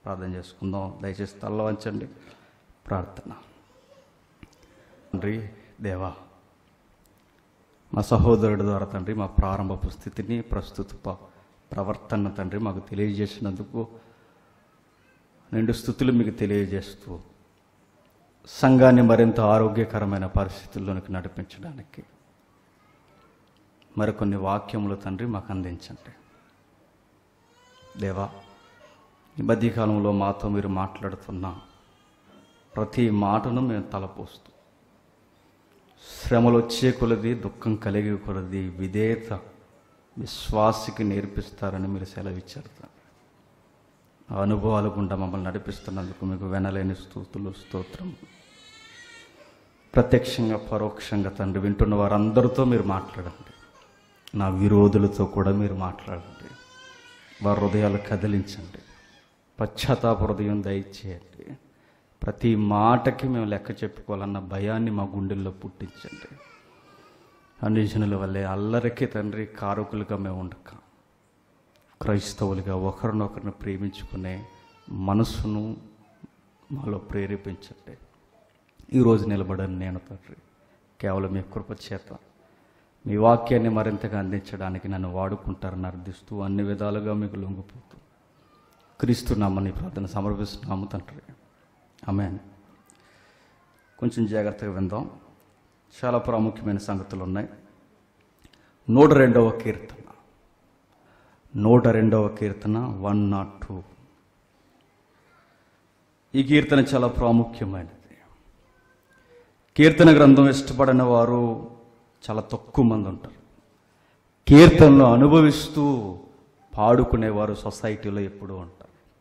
ప్రార్థన చేసుకుందాం దయచేసి తల్ల వంచండి ప్రార్థన తండ్రి దేవా మా సహోదరుడి ద్వారా తండ్రి మా ప్రారంభపు స్థితిని ప్రస్తుత ప- ప్రవర్తన తండ్రి మాకు తెలియజేసినందుకు నిండు స్థుతులు మీకు తెలియజేస్తూ సంఘాన్ని మరింత ఆరోగ్యకరమైన పరిస్థితుల్లోనికి నడిపించడానికి మరికొన్ని వాక్యములు తండ్రి మాకు అందించండి దేవా ఈ మధ్యకాలంలో మాతో మీరు మాట్లాడుతున్న ప్రతి మాటను మేము తలపోస్తూ శ్రమలు వచ్చే కొలది దుఃఖం కలిగే కొలది విధేయత విశ్వాసికి నేర్పిస్తారని మీరు సెలవిచ్చారు తండ్రి. ఆ అనుభవాల గుండా మమ్మల్ని నడిపిస్తున్నందుకు మీకు వెనలేని స్థూతులు స్తోత్రం ప్రత్యక్షంగా పరోక్షంగా తండ్రి వింటున్న వారందరితో మీరు మాట్లాడండి నా విరోధులతో కూడా మీరు మాట్లాడండి వారి హృదయాలు కదిలించండి పశ్చాత్తాప హృదయం దయచేయండి ప్రతి మాటకి మేము లెక్క చెప్పుకోవాలన్న భయాన్ని మా గుండెల్లో పుట్టించండి అన్ని జనుల వల్లే అల్లరికి తండ్రి కారకులుగా మేము ఉండక క్రైస్తవులుగా ఒకరినొకరిని ప్రేమించుకునే మనసును మాలో ప్రేరేపించండి ఈరోజు నిలబడని నేను తండ్రి కేవలం మీ కృప చేత మీ వాక్యాన్ని మరింతగా అందించడానికి నన్ను వాడుకుంటారని అర్థిస్తూ అన్ని విధాలుగా మీకు లొంగిపోతూ క్రీస్తు నామని ప్రార్థన సమర్పిస్తున్నాము తండ్రి ఆమె కొంచెం జాగ్రత్తగా విందాం చాలా ప్రాముఖ్యమైన సంగతులు ఉన్నాయి నూట రెండవ కీర్తన నూట రెండవ కీర్తన వన్ నాట్ టూ ఈ కీర్తన చాలా ప్రాముఖ్యమైనది కీర్తన గ్రంథం ఇష్టపడిన వారు చాలా తక్కువ మంది ఉంటారు కీర్తనలు అనుభవిస్తూ పాడుకునేవారు సొసైటీలో ఎప్పుడూ ఉంటారు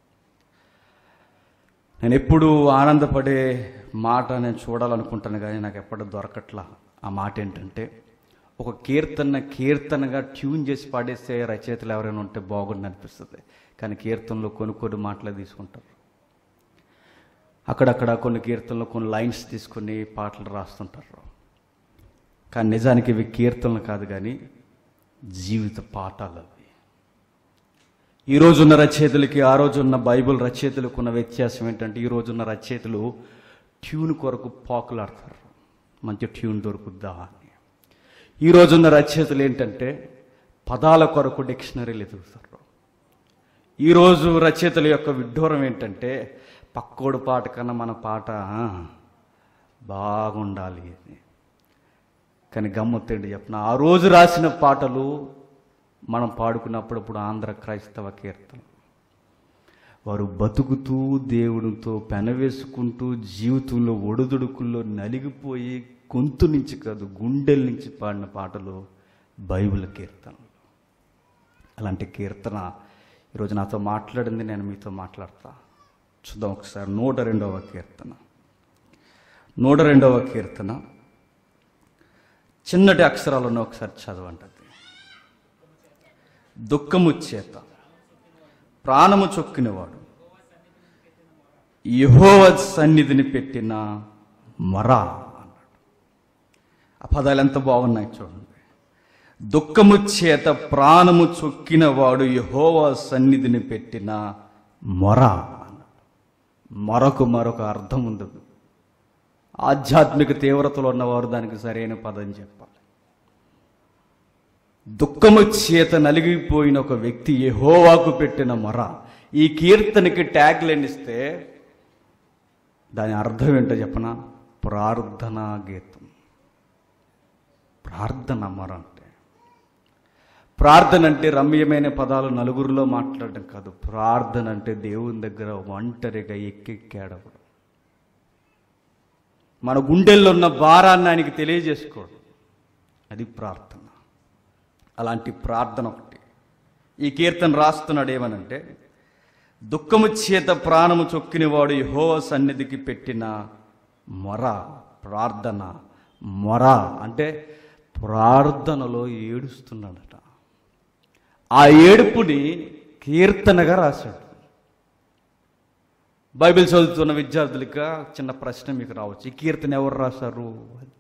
నేను ఎప్పుడు ఆనందపడే మాట నేను చూడాలనుకుంటాను కానీ నాకు ఎప్పటి దొరకట్లా ఆ మాట ఏంటంటే ఒక కీర్తన కీర్తనగా ట్యూన్ చేసి పాడేసే రచయితలు ఎవరైనా ఉంటే బాగుండి అనిపిస్తుంది కానీ కీర్తనలో కొన్ని కొన్ని మాటలే తీసుకుంటారు అక్కడక్కడ కొన్ని కీర్తనలు కొన్ని లైన్స్ తీసుకుని పాటలు రాస్తుంటారు కానీ నిజానికి ఇవి కీర్తనలు కాదు కానీ జీవిత పాఠాలు అవి ఈ రోజున్న రచయితలకి ఆ రోజున్న బైబిల్ రచయితలకు ఉన్న వ్యత్యాసం ఏంటంటే ఈ రోజున్న రచయితలు ట్యూన్ కొరకు పాకులాడతారు మంచి ట్యూన్ దొరుకుద్దా అని ఈ రోజున్న రచయితలు ఏంటంటే పదాల కొరకు డిక్షనరీలు ఎదుగుతారు ఈరోజు రచయితల యొక్క విడ్డూరం ఏంటంటే పక్కోడు పాట కన్నా మన పాట ఆ, బాగుండాలి అని కానీ గమ్మత్తేంటి చెప్పిన ఆ రోజు రాసిన పాటలు మనం పాడుకున్నప్పుడప్పుడు ఆంధ్ర క్రైస్తవ కీర్తన వారు బతుకుతూ దేవుడితో పెనవేసుకుంటూ జీవితంలో ఒడుదుడుకుల్లో నలిగిపోయి గొంతు నుంచి కాదు గుండెల నుంచి పాడిన పాటలు బైబిల్ కీర్తనలు అలాంటి కీర్తన ఈరోజు నాతో మాట్లాడింది నేను మీతో మాట్లాడతా చూద్దాం ఒకసారి నూట రెండవ కీర్తన నూట రెండవ కీర్తన చిన్నటి అక్షరాలను ఒకసారి చదవండి అది. దుఃఖము చేత ప్రాణము చొక్కినవాడు యహోవ సన్నిధిని పెట్టిన మర అన్నాడు ఆ పదాలు ఎంత బాగున్నాయి చూడండి దుఃఖము చేత ప్రాణము చొక్కినవాడు యహోవ సన్నిధిని పెట్టిన మొర అన్నాడు మరొక మరొక అర్థం ఉండదు ఆధ్యాత్మిక తీవ్రతలో ఉన్నవారు దానికి సరైన పదం చెప్పాలి దుఃఖము చేత నలిగిపోయిన ఒక వ్యక్తి యెహోవాకు పెట్టిన మొర ఈ కీర్తనకి ట్యాగ్ ఇస్తే దాని అర్థం ఏంటో చెప్పన ప్రార్థనా గీతం ప్రార్థన మొర అంటే ప్రార్థన అంటే రమ్యమైన పదాలు నలుగురిలో మాట్లాడడం కాదు ప్రార్థన అంటే దేవుని దగ్గర ఒంటరిగా ఎక్కెక్కాడవడం మన గుండెల్లో ఉన్న భారాన్ని ఆయనకి తెలియజేసుకోవడం అది ప్రార్థన అలాంటి ప్రార్థన ఒకటి ఈ కీర్తన రాస్తున్నాడు ఏమనంటే దుఃఖము చేత ప్రాణము చొక్కినవాడు యహో సన్నిధికి పెట్టిన మొర ప్రార్థన మొర అంటే ప్రార్థనలో ఏడుస్తున్నాడట ఆ ఏడుపుని కీర్తనగా రాశాడు బైబిల్ చదువుతున్న విద్యార్థులకి చిన్న ప్రశ్న మీకు రావచ్చు ఈ కీర్తన ఎవరు రాశారు అని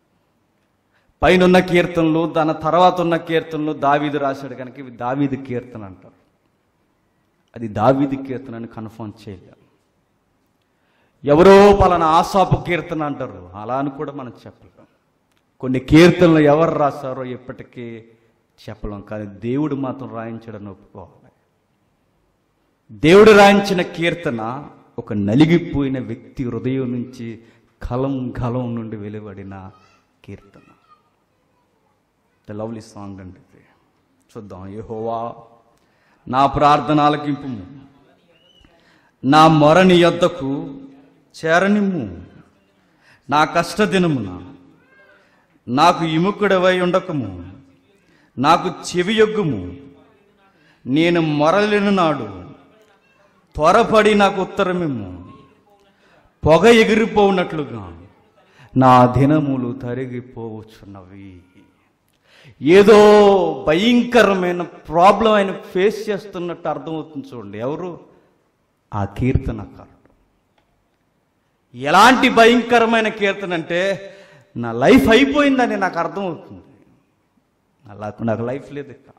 పైన కీర్తనలు దాని తర్వాత ఉన్న కీర్తనలు దావీదు రాశాడు కనుక ఇవి దావీదు కీర్తన అంటారు అది దావీది కీర్తన అని కన్ఫర్మ్ చేయలేం ఎవరో పలానా ఆశాపు కీర్తన అంటారు అలా అని కూడా మనం చెప్పలేం కొన్ని కీర్తనలు ఎవరు రాశారో ఇప్పటికీ చెప్పలేం కానీ దేవుడు మాత్రం రాయించడని ఒప్పుకోవాలి దేవుడు రాయించిన కీర్తన ఒక నలిగిపోయిన వ్యక్తి హృదయం నుంచి కలం గలం నుండి వెలువడిన కీర్తన ద లవ్లీ సాంగ్ అండి ఇది చూద్దాం యెహోవా నా ప్రార్థన ఆలకింపుము నా మొరని యొద్దకు చేరనిమ్ము నా కష్టదినమున నాకు ఇముకుడవై ఉండకము నాకు చెవియొగ్గుము నేను మొరలిన నాడు త్వరపడి నాకు ఉత్తరమిమ్ము పొగ ఎగిరిపోవునట్లుగా నా దినములు తరిగిపోవచ్చున్నవి ఏదో భయంకరమైన ప్రాబ్లం ఆయన ఫేస్ చేస్తున్నట్టు అర్థమవుతుంది చూడండి ఎవరు ఆ కీర్తనకారుడు ఎలాంటి భయంకరమైన కీర్తన అంటే నా లైఫ్ అయిపోయిందని నాకు అర్థమవుతుంది నాకు నాకు లైఫ్ లేదు ఇక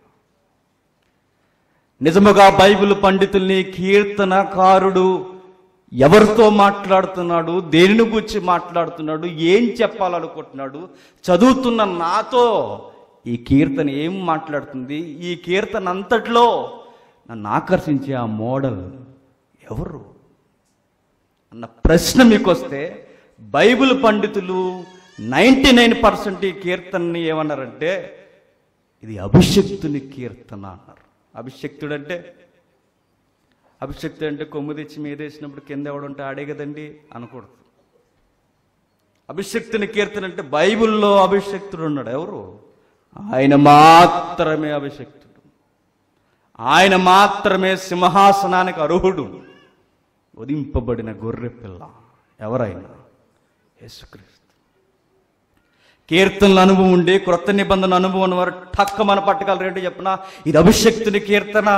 నిజముగా బైబిల్ పండితుల్ని కీర్తనకారుడు ఎవరితో మాట్లాడుతున్నాడు దేనిని గురించి మాట్లాడుతున్నాడు ఏం చెప్పాలనుకుంటున్నాడు చదువుతున్న నాతో ఈ కీర్తన ఏం మాట్లాడుతుంది ఈ కీర్తన అంతట్లో నన్ను ఆకర్షించే ఆ మోడల్ ఎవరు అన్న ప్రశ్న మీకు వస్తే బైబిల్ పండితులు నైంటీ నైన్ పర్సెంట్ ఈ కీర్తనని ఏమన్నారంటే ఇది అభిషక్తుని కీర్తన అన్నారు అభిషక్తుడు అంటే అభిషక్తుడు అంటే కొమ్ము తెచ్చి మీదేసినప్పుడు కింద ఎవడుంటే ఆడే కదండి అనకూడదు అభిషక్తుని కీర్తన అంటే బైబిల్లో అభిషక్తుడు ఉన్నాడు ఎవరు ఆయన మాత్రమే అభిషక్తుడు ఆయన మాత్రమే సింహాసనానికి అర్హుడు ఉదింపబడిన గొర్రె పిల్ల ఎవరైనా యేసుక్రీస్తు కీర్తనల అనుభవం ఉండి క్రొత్త నిబంధన అనుభవం ఉన్నవారు టక్క మన పట్టగలరు ఏంటో చెప్పిన ఇది అభిషక్తుని కీర్తన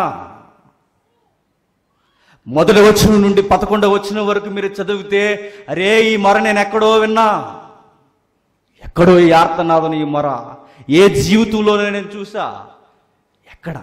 మొదటి వచ్చిన నుండి పదకొండవ వచ్చిన వరకు మీరు చదివితే అరే ఈ మొర నేను ఎక్కడో విన్నా ఎక్కడో ఈ ఆర్తనాదన ఈ మొర ఏ జీవితంలోనే నేను చూసా ఎక్కడ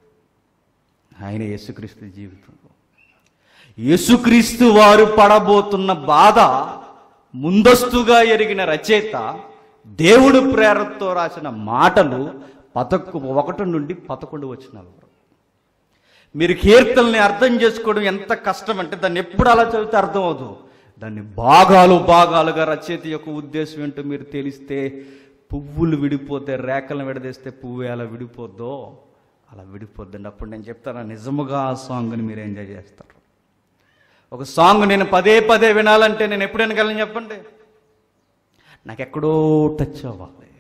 ఆయన యేసుక్రీస్తు జీవితంలో యేసుక్రీస్తు వారు పడబోతున్న బాధ ముందస్తుగా ఎరిగిన రచయిత దేవుడు ప్రేరణతో రాసిన మాటలు పదకొ ఒకటి నుండి పదకొండు వచ్చినాలు వరకు మీరు కీర్తనల్ని అర్థం చేసుకోవడం ఎంత కష్టం అంటే దాన్ని ఎప్పుడు అలా చదివితే అర్థం అవదు దాన్ని భాగాలు భాగాలుగా రచయిత యొక్క ఉద్దేశం ఏంటో మీరు తెలిస్తే పువ్వులు విడిపోతే రేఖలను విడదీస్తే పువ్వు ఎలా విడిపోద్దో అలా విడిపోద్దండి అప్పుడు నేను చెప్తాను నిజముగా ఆ సాంగ్ని మీరు ఎంజాయ్ చేస్తారు ఒక సాంగ్ నేను పదే పదే వినాలంటే నేను ఎప్పుడు వినగలను చెప్పండి నాకు ఎక్కడో టచ్ అవ్వాలి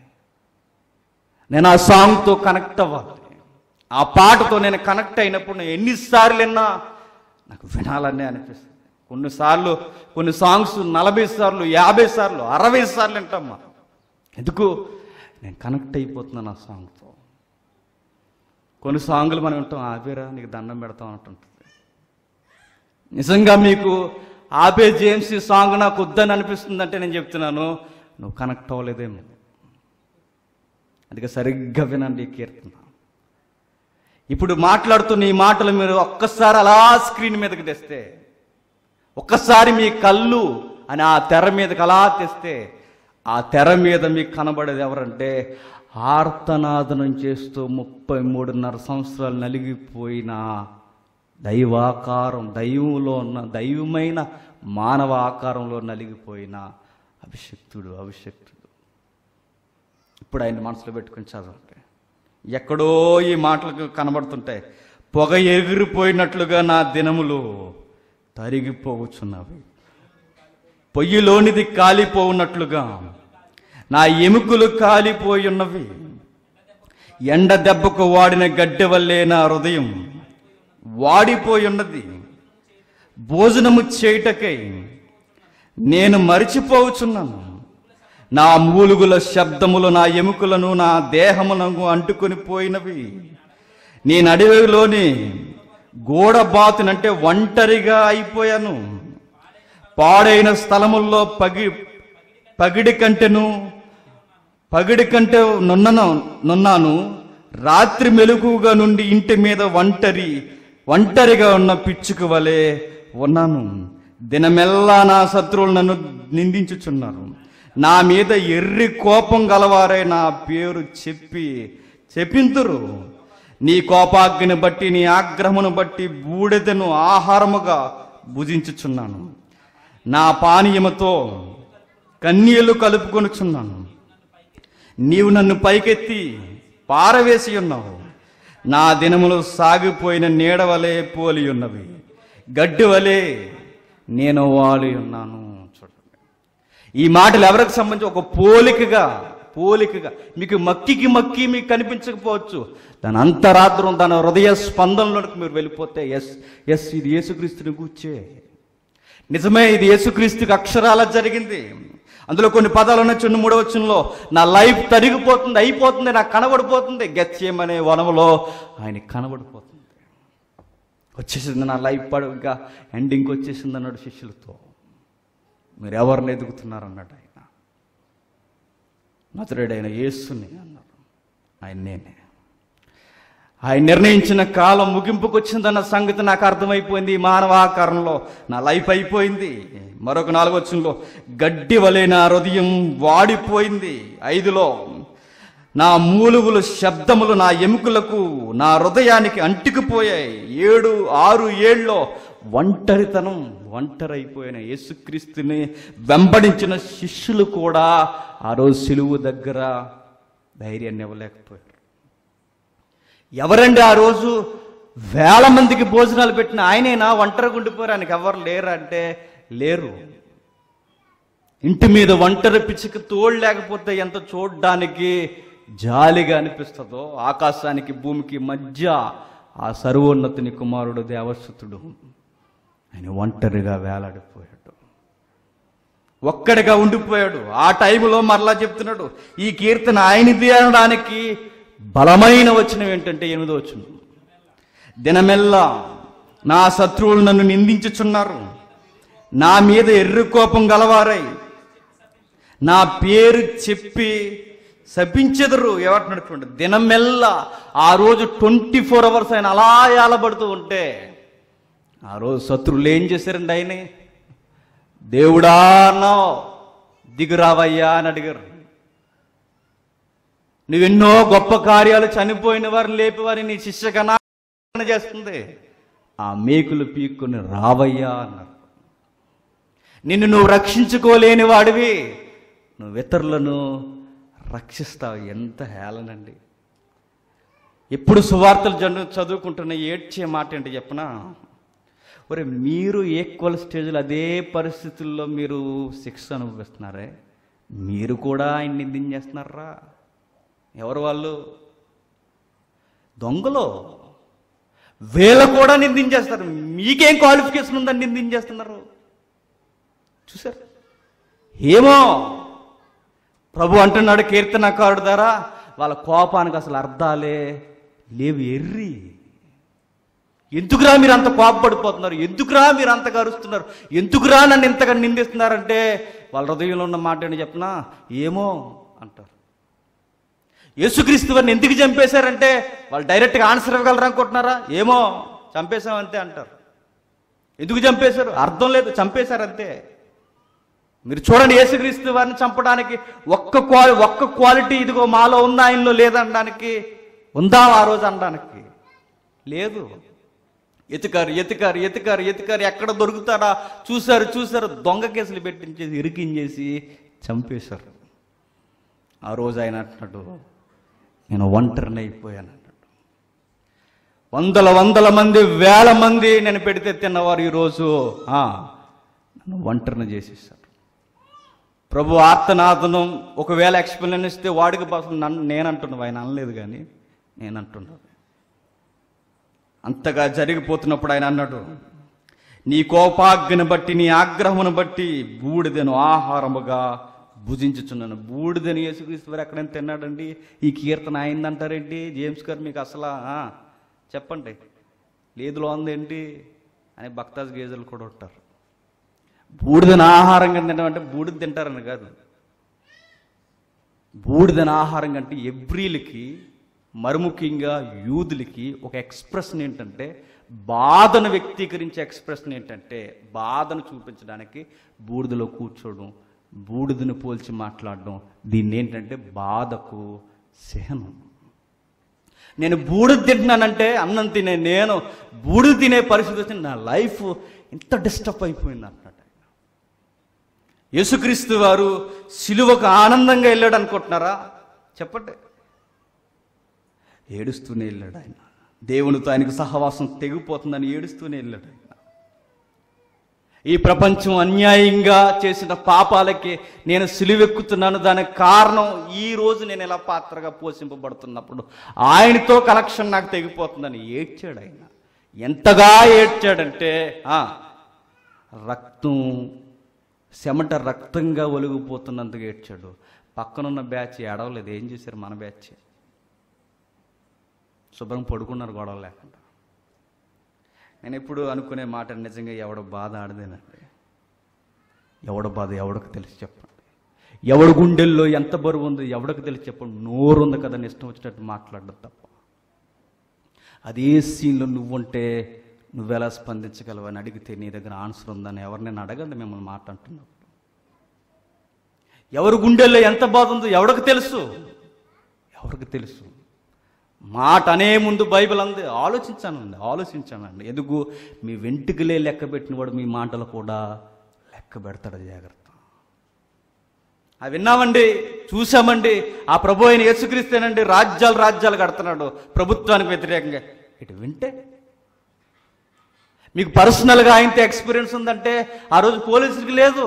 నేను ఆ సాంగ్తో కనెక్ట్ అవ్వాలి ఆ పాటతో నేను కనెక్ట్ అయినప్పుడు నేను ఎన్నిసార్లు విన్నా నాకు వినాలనే అనిపిస్తుంది కొన్నిసార్లు కొన్ని సాంగ్స్ నలభై సార్లు యాభై సార్లు అరవై సార్లు వింటామ్మా ఎందుకు నేను కనెక్ట్ అయిపోతున్నాను ఆ సాంగ్తో కొన్ని సాంగులు మనం వింటాం ఆపేరా నీకు దండం పెడతాం అంటుంటుంది నిజంగా మీకు ఆపే జేమ్స్ ఈ సాంగ్ నాకు వద్దని అనిపిస్తుందంటే నేను చెప్తున్నాను నువ్వు కనెక్ట్ అవ్వలేదేమో అందుకే సరిగ్గా వినండి ఈ కీర్తన ఇప్పుడు మాట్లాడుతున్న ఈ మాటలు మీరు ఒక్కసారి అలా స్క్రీన్ మీదకి తెస్తే ఒక్కసారి మీ కళ్ళు అని ఆ తెర మీదకి అలా తెస్తే ఆ తెర మీద మీకు కనబడేది ఎవరంటే ఆర్తనాదనం చేస్తూ ముప్పై మూడున్నర సంవత్సరాలు నలిగిపోయిన దైవాకారం దైవంలో ఉన్న దైవమైన మానవ ఆకారంలో నలిగిపోయిన అభిషక్తుడు అభిషక్తుడు ఇప్పుడు ఆయన మనసులో పెట్టుకుని చదవండి ఎక్కడో ఈ మాటలకు కనబడుతుంటాయి పొగ ఎగిరిపోయినట్లుగా నా దినములు తరిగిపోవచ్చున్నవి పొయ్యిలోనిది కాలిపోవున్నట్లుగా నా ఎముకలు కాలిపోయి ఉన్నవి ఎండ దెబ్బకు వాడిన గడ్డె వల్లే నా హృదయం వాడిపోయి ఉన్నది భోజనము చేయుటకై నేను మరిచిపోవచ్చున్నాను నా మూలుగుల శబ్దములు నా ఎముకలను నా దేహమునకు అంటుకొని పోయినవి నేను అడవిలోని గోడ బాతునంటే ఒంటరిగా అయిపోయాను పాడైన స్థలముల్లో పగి పగిడి కంటెను పగిడి కంటే నున్నను నున్నాను రాత్రి మెలుగుగా నుండి ఇంటి మీద ఒంటరి ఒంటరిగా ఉన్న పిచ్చుకు వలె ఉన్నాను దినమెల్లా నా శత్రువులు నన్ను నిందించుచున్నారు నా మీద ఎర్రి కోపం గలవారే నా పేరు చెప్పి చెప్పింతురు నీ కోపాగ్ని బట్టి నీ ఆగ్రహమును బట్టి బూడిదను ఆహారముగా భుజించుచున్నాను నా పానీయముతో కన్నీళ్లు కలుపుకొనుచున్నాను నీవు నన్ను పైకెత్తి పారవేసి ఉన్నావు నా దినములు సాగిపోయిన నీడవలే పోలి ఉన్నవి గడ్డి వలె నేను వాలి ఉన్నాను చూడండి ఈ మాటలు ఎవరికి సంబంధించి ఒక పోలికగా పోలికగా మీకు మక్కికి మక్కి మీకు కనిపించకపోవచ్చు దాని అంతరాత్రం దాని హృదయ స్పందనలోకి మీరు వెళ్ళిపోతే ఎస్ ఎస్ ఇది యేసుక్రీస్తుని కూర్చే నిజమే ఇది యేసుక్రీస్తుకి అక్షరాల జరిగింది అందులో కొన్ని పదాలు ఉన్న చిన్న మూడవచనంలో నా లైఫ్ తరిగిపోతుంది అయిపోతుంది నాకు కనబడిపోతుంది గెచ్చేమనే వనములో ఆయన కనబడిపోతుంది వచ్చేసింది నా లైఫ్ పడుగా ఎండింగ్ వచ్చేసింది అన్నాడు శిష్యులతో మీరు ఎవరిని ఎదుగుతున్నారు అన్నాడు ఆయన నతరుడైన యేసుని అన్నారు ఆయన నేనే ఆయన నిర్ణయించిన కాలం ముగింపుకు వచ్చిందన్న సంగతి నాకు అర్థమైపోయింది ఈ మానవాకారంలో నా లైఫ్ అయిపోయింది మరొక నాలుగొచ్చులో గడ్డి వలె నా హృదయం వాడిపోయింది ఐదులో నా మూలుగులు శబ్దములు నా ఎముకలకు నా హృదయానికి అంటుకుపోయాయి ఏడు ఆరు ఏళ్ళలో ఒంటరితనం ఒంటరైపోయిన యేసుక్రీస్తుని వెంబడించిన శిష్యులు కూడా ఆ రోజు సిలువు దగ్గర ధైర్యాన్ని ఇవ్వలేకపోయారు ఎవరండి ఆ రోజు వేల మందికి భోజనాలు పెట్టిన ఆయనేనా ఒంటరిగా ఉండిపోయారు ఆయనకి ఎవరు లేరు అంటే లేరు ఇంటి మీద ఒంటరి పిచ్చికి తోడు లేకపోతే ఎంత చూడ్డానికి జాలిగా అనిపిస్తుందో ఆకాశానికి భూమికి మధ్య ఆ సర్వోన్నతుని కుమారుడు దేవసుతుడు ఆయన ఒంటరిగా వేలాడిపోయాడు ఒక్కడిగా ఉండిపోయాడు ఆ టైంలో మరలా చెప్తున్నాడు ఈ కీర్తన ఆయనది అనడానికి బలమైన వచనం ఏంటంటే ఎనిమిదో వచనం దినమెల్లా నా శత్రువులు నన్ను నిందించుచున్నారు నా మీద ఎర్రి కోపం గలవారై నా పేరు చెప్పి శపించెదరు ఏమంటున్నాడు చూడండి దినమెల్లా ఆ రోజు ట్వంటీ ఫోర్ అవర్స్ ఆయన అలా ఏలబడుతూ ఉంటే ఆ రోజు శత్రువులు ఏం చేశారండి ఆయనే దేవుడా అన్నావు దిగురావయ్యా అని అడిగారు నువ్వెన్నో గొప్ప కార్యాలు చనిపోయిన వారిని లేపేవారిని నీ శిష్యకనా చేస్తుంది ఆ మేకులు పీక్కుని రావయ్యా అన్నారు నిన్ను నువ్వు రక్షించుకోలేని వాడివి నువ్వు ఇతరులను రక్షిస్తావు ఎంత హేళనండి ఎప్పుడు సువార్తలు జను చదువుకుంటున్న ఏడ్చే మాట ఏంటి చెప్పనా ఒరే మీరు ఈక్వల్ స్టేజ్లో అదే పరిస్థితుల్లో మీరు శిక్ష అనుభవిస్తున్నారే మీరు కూడా ఆయన నిందించేస్తున్నారా ఎవరు వాళ్ళు దొంగలు వీళ్ళ కూడా నిందించేస్తారు మీకేం క్వాలిఫికేషన్ ఉందని నిందించేస్తున్నారు చూసారు ఏమో ప్రభు అంటున్నాడు కీర్తనకారుడు ద్వారా వాళ్ళ కోపానికి అసలు అర్థాలే లేవు ఎర్రి ఎందుకురా మీరు అంత కోపపడిపోతున్నారు ఎందుకురా మీరు అంత అరుస్తున్నారు ఎందుకురా నన్ను ఇంతగా నిందిస్తున్నారంటే వాళ్ళ హృదయంలో ఉన్న మాట ఏంటి చెప్పనా ఏమో అంటారు యేసుక్రీస్తు వారిని ఎందుకు చంపేశారంటే వాళ్ళు డైరెక్ట్గా ఆన్సర్ ఇవ్వగలరు అనుకుంటున్నారా ఏమో చంపేశాం అంతే అంటారు ఎందుకు చంపేశారు అర్థం లేదు చంపేశారు అంతే మీరు చూడండి యేసుక్రీస్తు వారిని చంపడానికి ఒక్క క్వాలి ఒక్క క్వాలిటీ ఇదిగో మాలో ఉందా ఆయనలో లేదనడానికి ఉందా ఆ రోజు అనడానికి లేదు ఎతికారు ఎతికారు ఎతికారు ఎతికారు ఎక్కడ దొరుకుతారా చూశారు చూశారు దొంగ కేసులు పెట్టించేసి ఇరికించేసి చంపేశారు ఆ రోజు ఆయన అంటున్నాడు నేను ఒంటరిని అయిపోయాను అన్నాడు వందల వందల మంది వేల మంది నేను పెడితే తిన్నవారు ఈరోజు ఆ, నన్ను ఒంటరిని చేసేసారు ప్రభు ఆర్తనాదనం ఒకవేళ ఎక్స్ప్లెయిన్ ఇస్తే వాడికి అసలు నన్ను నేను అంటున్నావు ఆయన అనలేదు కానీ నేను అంటున్నాను అంతగా జరిగిపోతున్నప్పుడు ఆయన అన్నాడు నీ కోపాగ్ని బట్టి నీ ఆగ్రహమును బట్టి బూడిదను ఆహారముగా భుజించుచున్నాను బూడిదని యేసుక్రీస్తు వారు ఎక్కడైనా తిన్నాడండి ఈ కీర్తన అయిందంటారేంటి జేమ్స్ గారు మీకు అసలు ఆ, చెప్పండి లేదులో ఉందేంటి అని భక్తాజ్ గేజలు కూడా ఉంటారు బూడిదని ఆహారంగా తినడం అంటే బూడిద తింటారని కాదు బూడిదని ఆహారం కంటే ఎబ్రీలకి మరి ముఖ్యంగా యూదులకి ఒక ఎక్స్ప్రెషన్ ఏంటంటే బాధను వ్యక్తీకరించే ఎక్స్ప్రెషన్ ఏంటంటే బాధను చూపించడానికి బూడిదలో కూర్చోవడం బూడిదను పోల్చి మాట్లాడడం దీన్ని ఏంటంటే బాధకు సహనం నేను బూడిద తింటున్నానంటే అన్నం తినే నేను బూడిద తినే పరిస్థితి వచ్చింది నా లైఫ్ ఇంత డిస్టర్బ్ అయిపోయింది అంటున్నాడు ఆయన యేసుక్రీస్తు వారు సిలువకు ఆనందంగా వెళ్ళాడు అనుకుంటున్నారా చెప్పండి ఏడుస్తూనే వెళ్ళాడు ఆయన దేవునితో ఆయనకు సహవాసం తెగిపోతుందని ఏడుస్తూనే వెళ్ళాడు ఆయన ఈ ప్రపంచం అన్యాయంగా చేసిన పాపాలకి నేను సిలువెక్కుతున్నాను దానికి కారణం ఈ రోజు నేను ఎలా పాత్రగా పోషింపబడుతున్నప్పుడు ఆయనతో కనెక్షన్ నాకు తెగిపోతుందని ఏడ్చాడు ఆయన ఎంతగా ఏడ్చాడంటే ఆ, రక్తం చెమట రక్తంగా ఒలిగిపోతున్నంతగా ఏడ్చాడు పక్కనున్న బ్యాచ్ ఏడవలేదు ఏం చేశారు మన బ్యాచ్ శుభ్రం పడుకున్నారు గొడవ లేకుండా నేను ఎప్పుడు అనుకునే మాట నిజంగా ఎవడ బాధ ఆడదేనండి ఎవడ బాధ ఎవడికి తెలిసి చెప్పండి ఎవడి గుండెల్లో ఎంత బరువు ఉంది ఎవడికి తెలిసి చెప్పండి నోరు ఉంది కదా ఇష్టం వచ్చినట్టు మాట్లాడడం తప్ప అదే సీన్లో నువ్వుంటే నువ్వెలా స్పందించగలవని అడిగితే నీ దగ్గర ఆన్సర్ ఉందని ఎవరినైనా అడగండి మిమ్మల్ని మాట అంటున్నప్పుడు ఎవరి గుండెల్లో ఎంత బాధ ఉందో ఎవడికి తెలుసు ఎవరికి తెలుసు మాట అనే ముందు బైబిల్ అంది ఆలోచించానండి ఆలోచించానండి ఎందుకు మీ వెంట్రుకలే లెక్క పెట్టినవాడు మీ మాటలు కూడా లెక్క పెడతాడు జాగ్రత్త అవి విన్నామండి చూసామండి ఆ ప్రభు అయిన యేసుక్రీస్తేనండి రాజ్యాలు రాజ్యాలు కడుతున్నాడు ప్రభుత్వానికి వ్యతిరేకంగా ఇటు వింటే మీకు పర్సనల్గా ఆయనతో ఎక్స్పీరియన్స్ ఉందంటే ఆ రోజు పోలీసులకి లేదు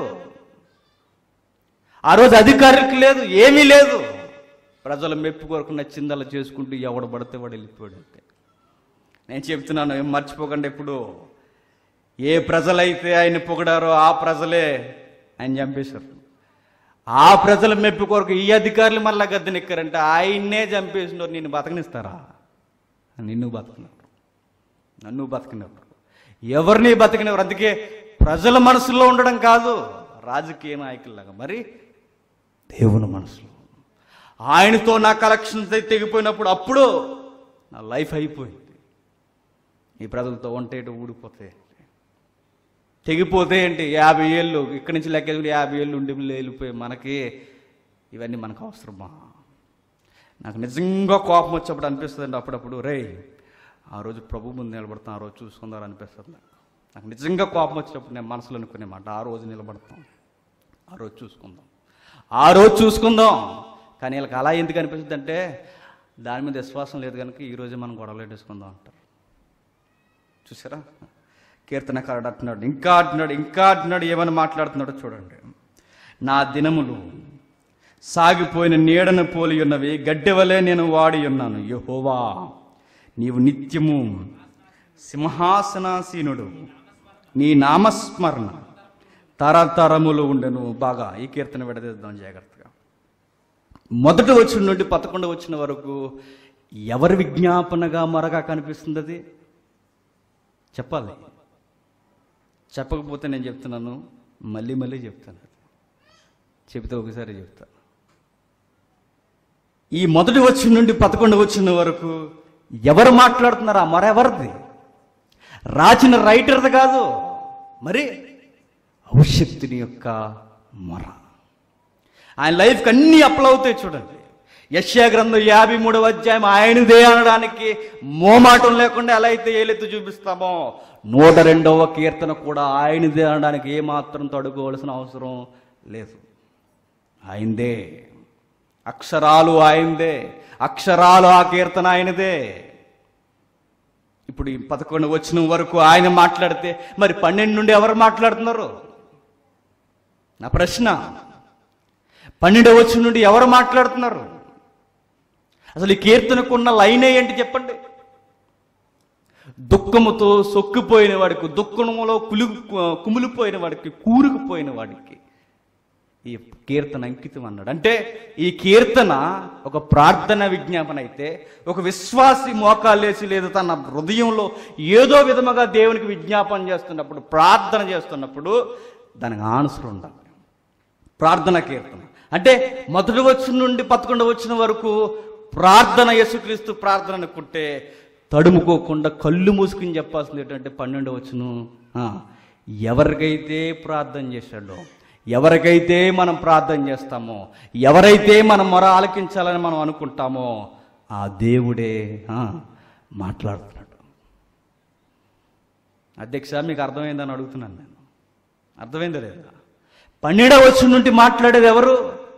ఆ రోజు అధికారులకు లేదు ఏమీ లేదు ప్రజల మెప్పు కొరకు నచ్చిందలా చేసుకుంటూ ఎవడు పడితే వాడు వెళ్ళిపోయాడు అంతే నేను చెప్తున్నాను ఏం మర్చిపోకండి ఇప్పుడు ఏ ప్రజలైతే ఆయన పొగిడారో ఆ ప్రజలే ఆయన చంపేశారు ఆ ప్రజల మెప్పు కొరకు ఈ అధికారులు మళ్ళా గద్దెనెక్కారంటే ఆయన్నే చంపేసినారు నిన్ను బతకనిస్తారా నిన్ను బతకనివ్వరు నన్ను బతకనివ్వరు ఎవరిని బతకనివ్వరు అందుకే ప్రజల మనసులో ఉండడం కాదు రాజకీయ నాయకుల్లాగా మరి దేవుని మనసులో ఆయనతో నా కలెక్షన్ తెగిపోయినప్పుడు అప్పుడు నా లైఫ్ అయిపోయింది ఈ ప్రజలతో ఉంటే ఇటు ఊడిపోతే తెగిపోతే ఏంటి యాభై ఏళ్ళు ఇక్కడి నుంచి లెక్క యాభై ఏళ్ళు ఉండి వెళ్ళిపోయి మనకి ఇవన్నీ మనకు అవసరమా నాకు నిజంగా కోపం వచ్చినప్పుడు అనిపిస్తుంది అప్పుడప్పుడు రే ఆ రోజు ప్రభు ముందు నిలబడతాం ఆ రోజు చూసుకుందాం అనిపిస్తుంది నాకు నాకు నిజంగా కోపం వచ్చినప్పుడు నేను మనసులో అనుకునే మాట ఆ రోజు నిలబడతాం ఆ రోజు చూసుకుందాం ఆ రోజు చూసుకుందాం కానీ వీళ్ళకి అలా ఎందుకు అనిపిస్తుంది అంటే దాని మీద విశ్వాసం లేదు కనుక ఈ రోజే మనం గొడవలు పెట్టేసుకుందాం అంటారు చూసారా కీర్తనకారుడు అంటున్నాడు ఇంకా అంటున్నాడు ఇంకా అంటున్నాడు ఏమని మాట్లాడుతున్నాడో చూడండి నా దినములు సాగిపోయిన నీడను పోలి ఉన్నవి గడ్డె వలె నేను వాడి ఉన్నాను యెహోవా నీవు నిత్యము సింహాసనాసీనుడు నీ నామస్మరణ తరతరములు ఉండెను బాగా ఈ కీర్తన విడదీద్దాం జాగ్రత్తగా మొదటి వచ్చిన నుండి పదకొండు వచ్చిన వరకు ఎవరి విజ్ఞాపనగా మరగా కనిపిస్తుంది అది చెప్పాలి చెప్పకపోతే నేను చెప్తున్నాను మళ్ళీ మళ్ళీ చెప్తాను చెబితే ఒకసారి చెప్తా ఈ మొదటి వచ్చిన నుండి పదకొండు వచ్చిన వరకు ఎవరు మాట్లాడుతున్నారా మరెవరిది రాసిన రైటర్ది కాదు మరి భవిష్యత్తుని యొక్క మొర ఆయన లైఫ్కి అన్నీ అప్లై అవుతాయి చూడండి యశ్యా గ్రంథం యాభై మూడవ అధ్యాయం ఆయనదే అనడానికి మోమాటం లేకుండా ఎలా అయితే ఏలెత్తు చూపిస్తామో నూట రెండవ కీర్తన కూడా ఆయనదే అనడానికి ఏమాత్రం తడుకోవాల్సిన అవసరం లేదు ఆయనదే అక్షరాలు ఆయనదే అక్షరాలు ఆ కీర్తన ఆయనదే ఇప్పుడు ఈ పదకొండు వచ్చిన వరకు ఆయన మాట్లాడితే మరి పన్నెండు నుండి ఎవరు మాట్లాడుతున్నారు నా ప్రశ్న పన్నెండు వచ్చిన నుండి ఎవరు మాట్లాడుతున్నారు అసలు ఈ కీర్తనకున్న లైనే ఏంటి చెప్పండి దుఃఖముతో సొక్కిపోయిన వాడికి దుఃఖములో కులు కుమిలిపోయిన వాడికి కూరుకుపోయిన వాడికి ఈ కీర్తన అంకితం అన్నాడు అంటే ఈ కీర్తన ఒక ప్రార్థన విజ్ఞాపన అయితే ఒక విశ్వాసి మోకాలేసి లేదు తన హృదయంలో ఏదో విధముగా దేవునికి విజ్ఞాపన చేస్తున్నప్పుడు ప్రార్థన చేస్తున్నప్పుడు దానికి ఆన్సర్ ఉండాలి ప్రార్థన కీర్తన అంటే మొదటి వచ్చిన నుండి పదకొండు వచ్చిన వరకు ప్రార్థన యేసుక్రీస్తు ప్రార్థన అనుకుంటే తడుముకోకుండా కళ్ళు మూసుకుని చెప్పాల్సింది ఏంటంటే పన్నెండు వచ్చును ఆ, ఎవరికైతే ప్రార్థన చేశాడో ఎవరికైతే మనం ప్రార్థన చేస్తామో ఎవరైతే మనం మొర ఆలకించాలని మనం అనుకుంటామో ఆ దేవుడే ఆ, మాట్లాడుతున్నాడు అధ్యక్ష మీకు అర్థమైందని అడుగుతున్నాను నేను అర్థమైందా లేదా పన్నెండవ వచ్చి నుండి మాట్లాడేది ఎవరు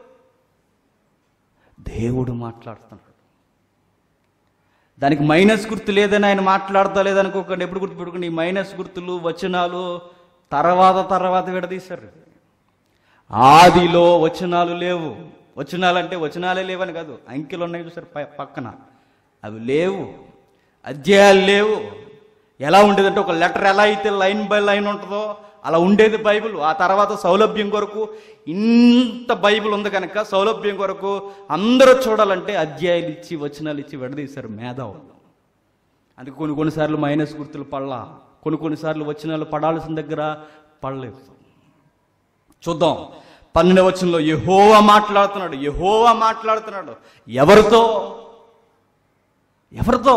దేవుడు మాట్లాడుతున్నాడు దానికి మైనస్ గుర్తు లేదని ఆయన మాట్లాడతా లేదనుకోకండి ఎప్పుడు గుర్తు పెట్టుకోండి ఈ మైనస్ గుర్తులు వచనాలు తర్వాత తర్వాత విడదీశారు ఆదిలో వచనాలు లేవు వచనాలు అంటే వచనాలే లేవని కాదు అంకెలు ఉన్నాయి చూసారు ప- పక్కన అవి లేవు అధ్యాయాలు లేవు ఎలా ఉండేదంటే ఒక లెటర్ ఎలా అయితే లైన్ బై లైన్ ఉంటుందో అలా ఉండేది బైబిల్ ఆ తర్వాత సౌలభ్యం కొరకు ఇంత బైబిల్ ఉంది కనుక సౌలభ్యం కొరకు అందరూ చూడాలంటే అధ్యాయాలు ఇచ్చి వచనాలు ఇచ్చి విడదీశారు మేధావులు అందుకే కొన్ని కొన్నిసార్లు మైనస్ గుర్తులు పడలా కొన్ని కొన్నిసార్లు వచనాలు పడాల్సిన దగ్గర పడలేదు చూద్దాం పన్నెండవ వచనంలో యెహోవా మాట్లాడుతున్నాడు యెహోవా మాట్లాడుతున్నాడు ఎవరితో ఎవరితో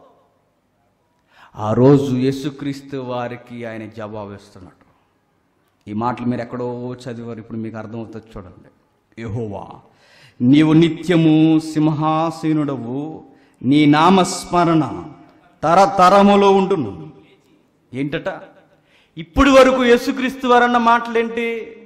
ఆ రోజు యేసుక్రీస్తు వారికి ఆయన జవాబు ఇస్తున్నాడు ఈ మాటలు మీరు ఎక్కడో చదివారు ఇప్పుడు మీకు అర్థమవుతుంది చూడండి యెహోవా నీవు నిత్యము సింహాసీనుడవు నీ నామస్మరణ తరతరములో ఉండును ఏంటట ఇప్పుడు వరకు యేసుక్రీస్తు వారన్న మాటలేంటి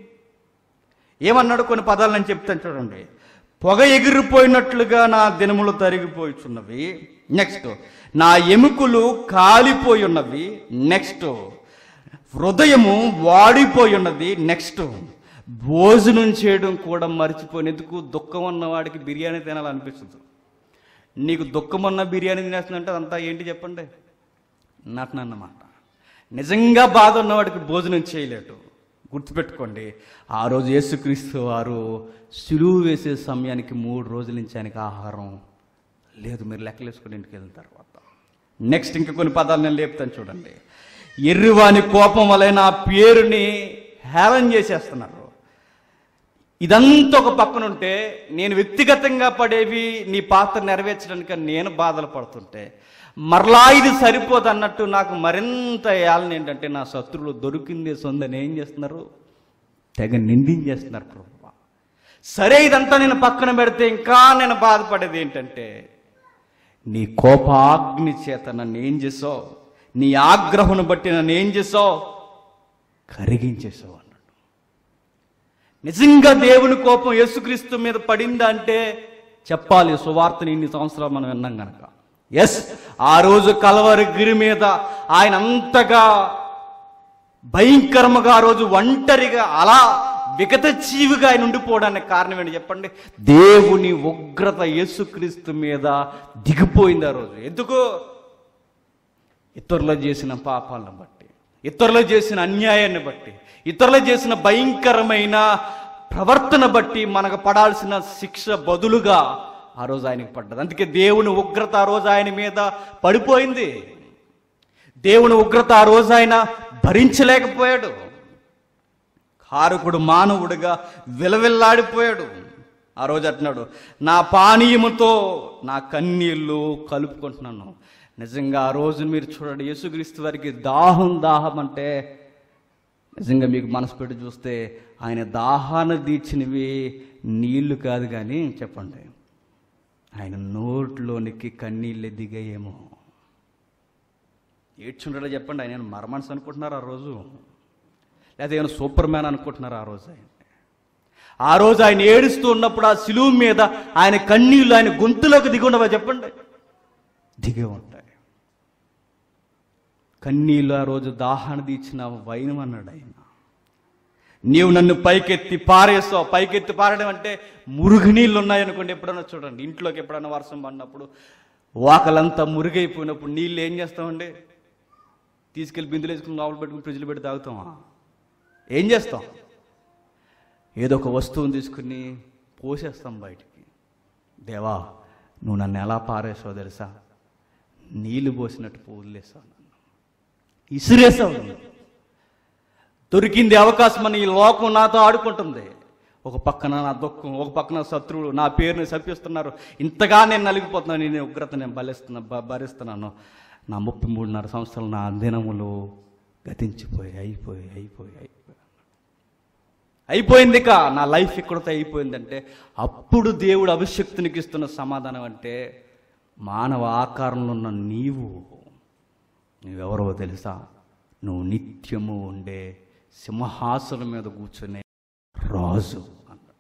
ఏమన్నాడు కొన్ని పదాలు నేను చెప్తాను చూడండి పొగ ఎగిరిపోయినట్లుగా నా దినములు తరిగిపోయిచున్నవి నెక్స్ట్ నా ఎముకలు కాలిపోయి ఉన్నవి నెక్స్ట్ హృదయము వాడిపోయి ఉన్నది నెక్స్ట్ భోజనం చేయడం కూడా మర్చిపోయినందుకు దుఃఖం ఉన్న వాడికి బిర్యానీ తినాలనిపిస్తుంది నీకు దుఃఖం ఉన్న బిర్యానీ తినేస్తుందంటే అదంతా ఏంటి చెప్పండి నటనన్నమాట నిజంగా బాధ ఉన్నవాడికి భోజనం చేయలేడు గుర్తుపెట్టుకోండి ఆ రోజు యేసుక్రీస్తు వారు సులువు వేసే సమయానికి మూడు రోజుల నుంచి ఆయనకి ఆహారం లేదు మీరు లెక్కలేసుకుని ఇంటికి వెళ్ళిన తర్వాత నెక్స్ట్ ఇంకా కొన్ని పదాలు నేను లేపుతాను చూడండి ఎర్రివాని కోపం వలన నా పేరుని హేళన చేసేస్తున్నారు ఇదంతా ఒక పక్కన ఉంటే నేను వ్యక్తిగతంగా పడేవి నీ పాత్ర నెరవేర్చడానికి నేను బాధలు పడుతుంటే మరలా ఇది సరిపోదు అన్నట్టు నాకు మరింత ఏళ్ళని ఏంటంటే నా శత్రువులు దొరికిందే సొందని ఏం చేస్తున్నారు తెగ నిందించేస్తున్నారు ప్రభు సరే ఇదంతా నేను పక్కన పెడితే ఇంకా నేను బాధపడేది ఏంటంటే నీ కోపాగ్ని చేత నన్ను ఏం చేసావు నీ ఆగ్రహం బట్టి నన్ను ఏం చేసావు కరిగించేసావు అన్నాడు నిజంగా దేవుని కోపం యేసుక్రీస్తు మీద పడిందా అంటే చెప్పాలి సువార్తని ఇన్ని సంవత్సరాలు మనం విన్నాం గనక ఎస్ ఆ రోజు కలవరి గిరి మీద ఆయన అంతగా భయంకరముగా ఆ రోజు ఒంటరిగా అలా విగత జీవిగా ఆయన ఉండిపోవడానికి కారణం ఏంటి చెప్పండి దేవుని ఉగ్రత యేసుక్రీస్తు మీద దిగిపోయింది ఆ రోజు ఎందుకు ఇతరులు చేసిన పాపాలను బట్టి ఇతరులు చేసిన అన్యాయాన్ని బట్టి ఇతరులు చేసిన భయంకరమైన ప్రవర్తన బట్టి మనకు పడాల్సిన శిక్ష బదులుగా ఆ రోజు ఆయనకి పడ్డది అందుకే దేవుని ఉగ్రత ఆ రోజు ఆయన మీద పడిపోయింది దేవుని ఉగ్రత ఆ రోజు ఆయన భరించలేకపోయాడు కారకుడు మానవుడిగా విలవిల్లాడిపోయాడు ఆ రోజు అంటున్నాడు నా పానీయముతో నా కన్నీళ్ళు కలుపుకుంటున్నాను నిజంగా ఆ రోజు మీరు చూడండి యేసుక్రీస్తు వారికి దాహం దాహం అంటే నిజంగా మీకు మనసు పెట్టి చూస్తే ఆయన దాహాన్ని తీర్చినవి నీళ్లు కాదు కానీ చెప్పండి ఆయన నోట్లోనికి కన్నీళ్ళు దిగాయేమో ఏడ్చుండడో చెప్పండి ఆయన ఏమైనా మరమనసు అనుకుంటున్నారు ఆ రోజు లేదా ఏమైనా సూపర్ మ్యాన్ అనుకుంటున్నారు ఆ రోజు ఆయన ఆ రోజు ఆయన ఏడుస్తూ ఉన్నప్పుడు ఆ సిలువు మీద ఆయన కన్నీళ్ళు ఆయన గొంతులోకి దిగి ఉండవా చెప్పండి దిగే ఉంటాయి కన్నీళ్ళు ఆ రోజు దాహాన్ని తీర్చిన వైనం అన్నాడు ఆయన నీవు నన్ను పైకెత్తి పారేసావు పైకెత్తి పారడం అంటే మురుగునీళ్ళు ఉన్నాయనుకోండి ఎప్పుడైనా చూడండి ఇంట్లోకి ఎప్పుడైనా వర్షం పడినప్పుడు వాకలంతా మురుగైపోయినప్పుడు నీళ్ళు ఏం చేస్తామండి తీసుకెళ్ళి బిందులు వేసుకుని లోపల పెట్టుకుని ఫ్రిడ్జ్లో పెట్టి తాగుతామా ఏం చేస్తాం ఏదో ఒక వస్తువుని తీసుకుని పోసేస్తాం బయటికి దేవా నువ్వు నన్ను ఎలా పారేసావు తెలుసా నీళ్లు పోసినట్టు వదిలేసావు నన్ను ఇసిరేసావు నన్ను దొరికింది అవకాశం అని ఈ లోకం నాతో ఆడుకుంటుంది ఒక పక్కన నా దుఃఖం ఒక పక్కన శత్రువులు నా పేరుని శపిస్తున్నారు ఇంతగా నేను నలిగిపోతున్నాను నేను ఉగ్రత నేను బలిస్తున్నా భ- భరిస్తున్నాను నా ముప్పై మూడున్నర సంవత్సరాలు నా దినములు గతించిపోయి అయిపోయి అయిపోయి అయిపోయి అయిపోయింది కా నా లైఫ్ ఇక్కడితో అయిపోయిందంటే అప్పుడు దేవుడు అభిషక్తునికి ఇస్తున్న సమాధానం అంటే మానవ ఆకారంలో ఉన్న నీవు నువ్వెవరో తెలుసా నువ్వు నిత్యము ఉండే సింహాసనం మీద కూర్చునే రాజు అన్నాడు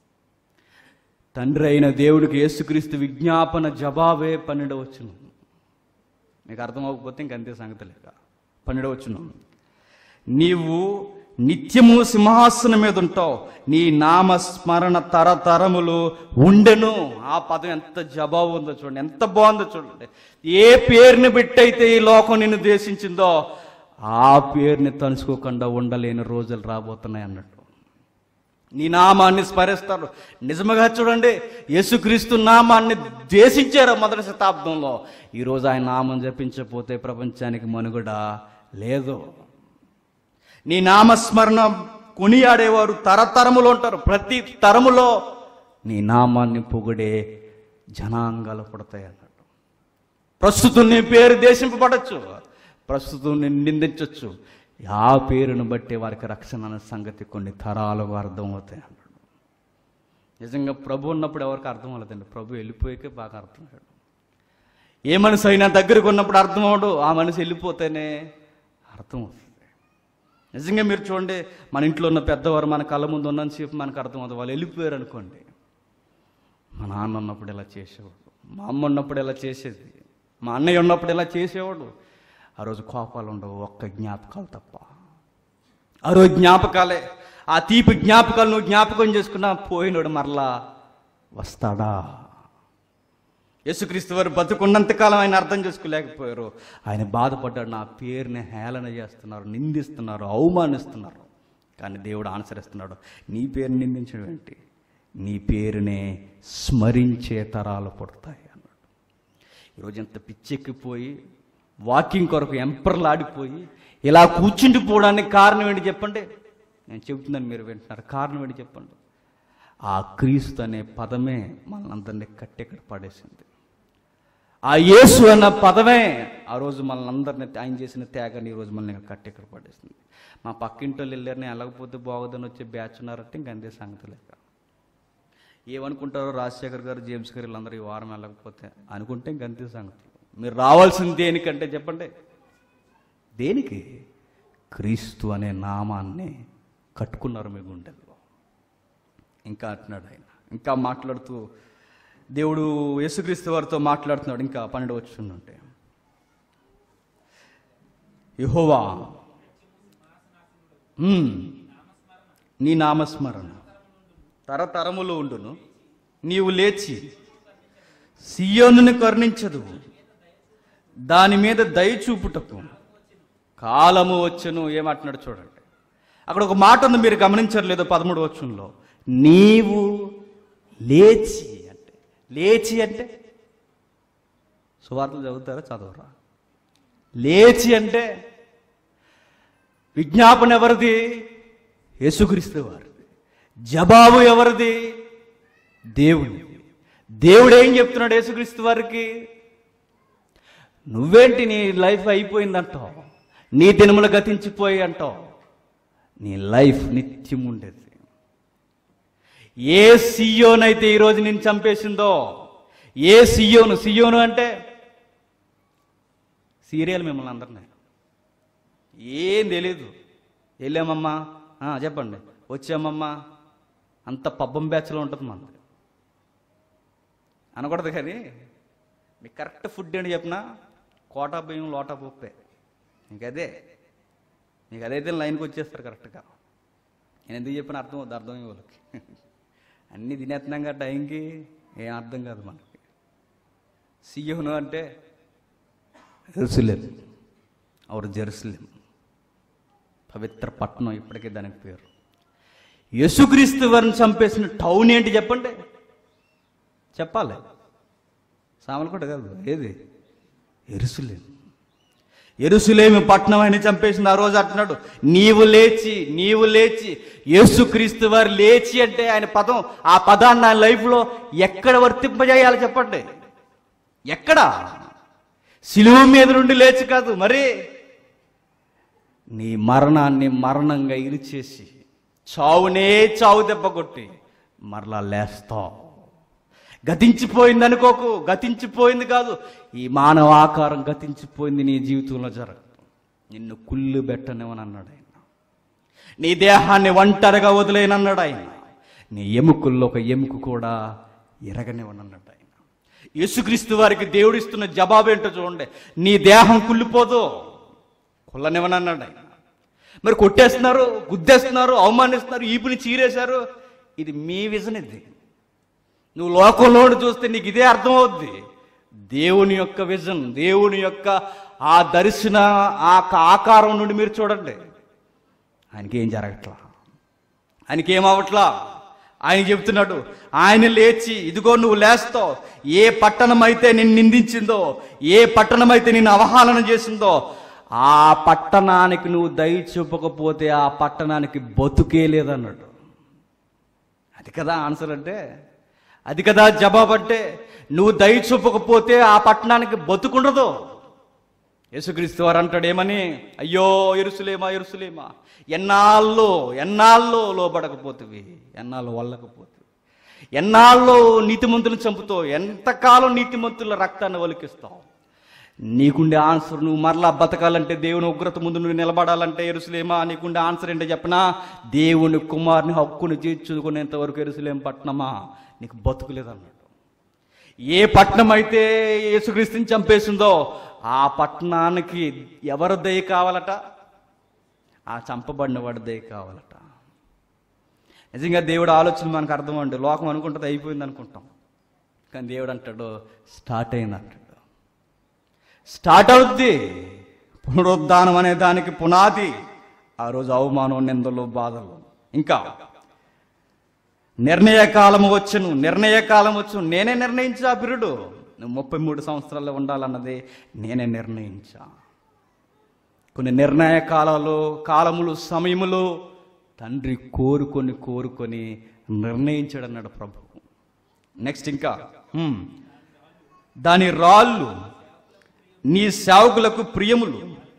తండ్రి అయిన దేవుడికి యేసుక్రీస్తు విజ్ఞాపన జవాబే పన్నెండవచ్చును మీకు అర్థం అవ్వకపోతే ఇంకంతే సంగతి లేక పన్నెండవచ్చును నీవు నిత్యము సింహాసనం మీద ఉంటావు నీ నామస్మరణ తరతరములు ఉండెను ఆ పదం ఎంత జవాబు ఉందో చూడండి ఎంత బాగుందో చూడండి ఏ పేరుని పెట్టయితే ఈ లోకం నిన్ను దేశించిందో ఆ పేరుని తలుచుకోకుండా ఉండలేని రోజులు రాబోతున్నాయి అన్నట్టు నీ నామాన్ని స్మరిస్తారు నిజముగా చూడండి యేసుక్రీస్తు నామాన్ని దేశించారు మొదటి శతాబ్దంలో ఈరోజు ఆయన నామం జపించకపోతే ప్రపంచానికి మనుగడ లేదు నీ నామస్మరణ కొనియాడేవారు తరతరములు ఉంటారు ప్రతి తరములో నీ నామాన్ని పొగిడే జనాంగాలు పుడతాయి అన్నట్టు ప్రస్తుతం నీ పేరు దేశింపబడచ్చు ప్రస్తుతం నిన్ను నిందించవచ్చు ఆ పేరును బట్టి వారికి రక్షణ అనే సంగతి కొన్ని తరాలకు అర్థమవుతాయి అన్నాడు నిజంగా ప్రభు ఉన్నప్పుడు ఎవరికి అర్థం అవ్వలేదండి ప్రభు వెళ్ళిపోయాకే బాగా అర్థమయ్యాడు ఏ మనిషి అయినా దగ్గరకు ఉన్నప్పుడు అర్థం అవడు ఆ మనిషి వెళ్ళిపోతేనే అర్థమవుతుంది నిజంగా మీరు చూడండి మన ఇంట్లో ఉన్న పెద్దవారు మన కళ్ళ ముందు ఉన్నంతసేపు మనకు అర్థమవుతుంది వాళ్ళు వెళ్ళిపోయారు అనుకోండి మా నాన్న ఉన్నప్పుడు ఇలా చేసేవాడు మా అమ్మ ఉన్నప్పుడు ఇలా చేసేది మా అన్నయ్య ఉన్నప్పుడు ఇలా చేసేవాడు ఆ రోజు కోపాలు ఉండవు ఒక్క జ్ఞాపకాలు తప్ప ఆ రోజు జ్ఞాపకాలే ఆ తీపి జ్ఞాపకాలు నువ్వు జ్ఞాపకం చేసుకున్నా పోయినోడు మరలా వస్తాడా యేసుక్రీస్తు వారు బతుకున్నంతకాలం ఆయన అర్థం చేసుకోలేకపోయారు ఆయన బాధపడ్డాడు నా పేరుని హేళన చేస్తున్నారు నిందిస్తున్నారు అవమానిస్తున్నారు కానీ దేవుడు అనుసరిస్తున్నాడు నీ పేరు నిందించడం ఏంటి నీ పేరునే స్మరించే తరాలు పుడతాయి అన్నాడు ఈరోజు ఎంత పిచ్చెక్కిపోయి వాకింగ్ కొరకు ఎంపర్లాడిపోయి ఇలా కూర్చుండిపోవడానికి కారణం ఏంటి చెప్పండి నేను చెబుతున్నాను మీరు వింటున్నారు కారణం ఏంటి చెప్పండి ఆ క్రీస్తు అనే పదమే మనందరినీ కట్టెక్కడ పడేసింది ఆ యేసు అన్న పదమే ఆ రోజు మనల్ని అందరినీ ఆయన చేసిన త్యాగాన్ని ఈ రోజు మనల్ని కట్టెక్కడ పడేసింది మా పక్కింటి వాళ్ళు వెళ్ళారు నేను వెళ్ళకపోతే బాగోదని వచ్చే బ్యాచ్ ఉన్నారంటే ఇంక అంతే సంగతి లేక ఏమనుకుంటారో రాజశేఖర్ గారు జేమ్స్ గారు వీళ్ళందరూ ఈ వారం వెళ్ళకపోతే అనుకుంటే ఇంక అంతే సంగతి మీరు రావాల్సింది దేనికంటే చెప్పండి దేనికి క్రీస్తు అనే నామాన్ని కట్టుకున్నారు మీ గుండెల్లో ఇంకా అంటున్నాడు ఆయన ఇంకా మాట్లాడుతూ దేవుడు యేసుక్రీస్తు వారితో మాట్లాడుతున్నాడు ఇంకా పన్నెండు వచ్చుంటే యహోవా ఉమ్, నీ నామస్మరణ తరతరములు ఉండును నీవు లేచి సియోనుని కరుణించదు దాని మీద దయ చూపుటకు కాలము వచ్చును ఏమంటున్నాడు చూడండి అక్కడ ఒక మాట ఉంది మీరు గమనించరు లేదో పదమూడు వచ్చంలో నీవు లేచి అంటే లేచి అంటే సువార్తలు చదువుతారా చదవరా లేచి అంటే విజ్ఞాపన ఎవరిది యేసుక్రీస్తు వారిది జవాబు ఎవరిది దేవుని దేవుడు ఏం చెప్తున్నాడు యేసుక్రీస్తు వారికి నువ్వేంటి నీ లైఫ్ అయిపోయిందంటావు నీ దినములు గతించిపోయి అంటావు నీ లైఫ్ నిత్యం ఉండేది ఏ సియోనైతే ఈరోజు నేను చంపేసిందో ఏ సియోను సియోను అంటే సీరియల్ మిమ్మల్ని అందరినీ ఏం తెలీదు వెళ్ళామమ్మా ఆ, చెప్పండి వచ్చామమ్మా అంత పబ్బం బ్యాచ్లో ఉంటుంది మనది అనకూడదు కానీ మీకు కరెక్ట్ ఫుడ్ ఏంటి చెప్పినా కోటా బియ్యం లోటా పప్పే ఇంకదే మీకు అదైతే లైన్కి వచ్చేస్తారు కరెక్ట్గా నేను ఎందుకు చెప్పిన అర్థం అవుతుంది అర్థమయ్యే వాళ్ళకి అన్నీ తినేస్తున్నాం కదా టైంకి ఏం అర్థం కాదు మనకి సియోను అంటే జెరూసలేం అవర్ జెరూసలేం పవిత్ర పట్టణం ఇప్పటికే దానికి పేరు యేసుక్రీస్తు వారిని చంపేసిన టౌన్ ఏంటి చెప్పండి చెప్పాలి సామలకోట కాదు ఏది ఎరుసలేం ఎరుసలేమి పట్నం అని చంపేసింది ఆ రోజు అంటున్నాడు నీవు లేచి నీవు లేచి యేసుక్రీస్తు వారు లేచి అంటే ఆయన పదం ఆ పదాన్ని ఆయన లైఫ్లో ఎక్కడ వర్తింపజేయాలి చెప్పండి ఎక్కడ సిలువ మీద నుండి లేచి కాదు మరి నీ మరణాన్ని మరణంగా ఇరిచేసి చావునే చావు దెబ్బ కొట్టి మరలా లేస్తావు గతించిపోయింది అనుకోకు గతించిపోయింది కాదు ఈ మానవ ఆకారం గతించిపోయింది నీ జీవితంలో జరగదు నిన్ను కుళ్ళు పెట్టనివని అన్నాడు ఆయన నీ దేహాన్ని ఒంటరిగా వదిలేనన్నాడు ఆయన నీ ఎముకల్లో ఒక ఎముక కూడా ఎరగనివనన్నాడు ఆయన యేసుక్రీస్తు వారికి దేవుడిస్తున్న జవాబు ఏంటో చూడండి నీ దేహం కుళ్ళిపోదు కుల్లనివనన్నాడు ఆయన మరి కొట్టేస్తున్నారు గుద్దేస్తున్నారు అవమానిస్తున్నారు ఈపుని చీరేశారు ఇది మీ విజన్ ఇది నువ్వు లోకంలో చూస్తే నీకు ఇదే అర్థమవుద్ది దేవుని యొక్క విజన్ దేవుని యొక్క ఆ దర్శన ఆ ఆకారం నుండి మీరు చూడండి ఆయనకి ఏం జరగట్లా ఆయనకి ఏం అవట్లా ఆయన చెబుతున్నాడు ఆయన లేచి ఇదిగో నువ్వు లేస్తావు ఏ పట్టణం అయితే నిన్ను నిందించిందో ఏ పట్టణం అయితే నిన్ను అవహేళన చేసిందో ఆ పట్టణానికి నువ్వు దయ చూపకపోతే ఆ పట్టణానికి బతుకే లేదన్నాడు అది కదా ఆన్సర్ అంటే అది కదా జవాబు అంటే నువ్వు దయ చూపకపోతే ఆ పట్టణానికి బతుకుండదు యేసుక్రీస్తు వారు అంటాడు ఏమని అయ్యో ఎరుసలేమా ఎరుసలేమా ఎన్నాళ్ళు ఎన్నాళ్ళు లోబడకపోతుంది ఎన్నాళ్ళు వల్లకపోతుంది ఎన్నాళ్ళు నీతిమంతులను చంపుతావు ఎంతకాలం నీతిమంతుల రక్తాన్ని ఒలికిస్తావు నీకుండే ఆన్సర్ నువ్వు మరలా బతకాలంటే దేవుని ఉగ్రత ముందు నువ్వు నిలబడాలంటే ఎరుసలేమా నీకుండే ఆన్సర్ ఏంటో చెప్పనా దేవుని కుమారుని హక్కును తీర్చుకునేంత వరకు ఎరుసలేం పట్టణమా నీకు బతుకులేదన్నాడు ఏ పట్టణం అయితే యేసుక్రీస్తుని చంపేసిందో ఆ పట్టణానికి ఎవరి దయ కావాలట ఆ చంపబడిన వాడి దయ కావాలట నిజంగా దేవుడు ఆలోచన మనకు అర్థం అండి లోకం అనుకుంటుంది అయిపోయింది అనుకుంటాం కానీ దేవుడు అంటాడు స్టార్ట్ అయింది అంటాడు స్టార్ట్ అవుద్ది పునరుద్ధానం అనే దానికి పునాది ఆ రోజు అవమానం నిందలు బాధలు ఇంకా నిర్ణయ కాలం వచ్చును నిర్ణయ కాలం వచ్చును నేనే నిర్ణయించా పిరుడు నువ్వు ముప్పై మూడు సంవత్సరాల్లో ఉండాలన్నది నేనే నిర్ణయించా కొన్ని నిర్ణయ కాలాలు కాలములు సమయములు తండ్రి కోరుకొని కోరుకొని నిర్ణయించాడు అన్నాడు ప్రభు నెక్స్ట్ ఇంకా హ్మ్. దాని రాళ్ళు నీ సేవకులకు ప్రియములు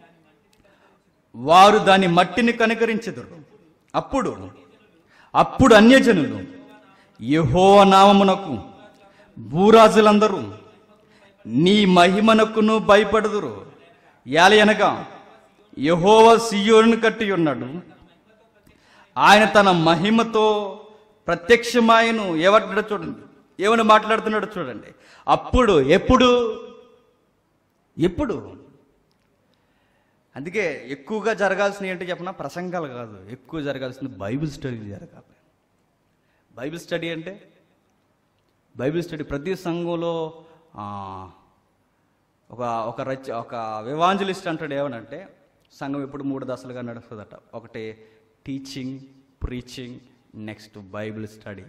వారు దాని మట్టిని కనికరించెదరు అప్పుడు అప్పుడు అన్యజనులు యెహోవా నామమునకు భూరాజులందరూ నీ మహిమనకును భయపడదురు యాలయనగా యెహోవా సియోను కట్టి ఉన్నాడు ఆయన తన మహిమతో ప్రత్యక్షమాయను ఏమంటాడో చూడండి ఏమని మాట్లాడుతున్నాడో చూడండి అప్పుడు ఎప్పుడు ఎప్పుడు అందుకే ఎక్కువగా జరగాల్సిన ఏంటి చెప్పిన ప్రసంగాలు కాదు ఎక్కువ జరగాల్సింది బైబిల్ స్టడీ జరగాలి బైబిల్ స్టడీ అంటే బైబిల్ స్టడీ ప్రతి సంఘంలో ఆ, ఒక ఒక రచ ఒక వివాంజలిస్ట్ అంటాడు ఏమనంటే సంఘం ఎప్పుడు మూడు దశలుగా నడుస్తుందట ఒకటి teaching preaching next Bible study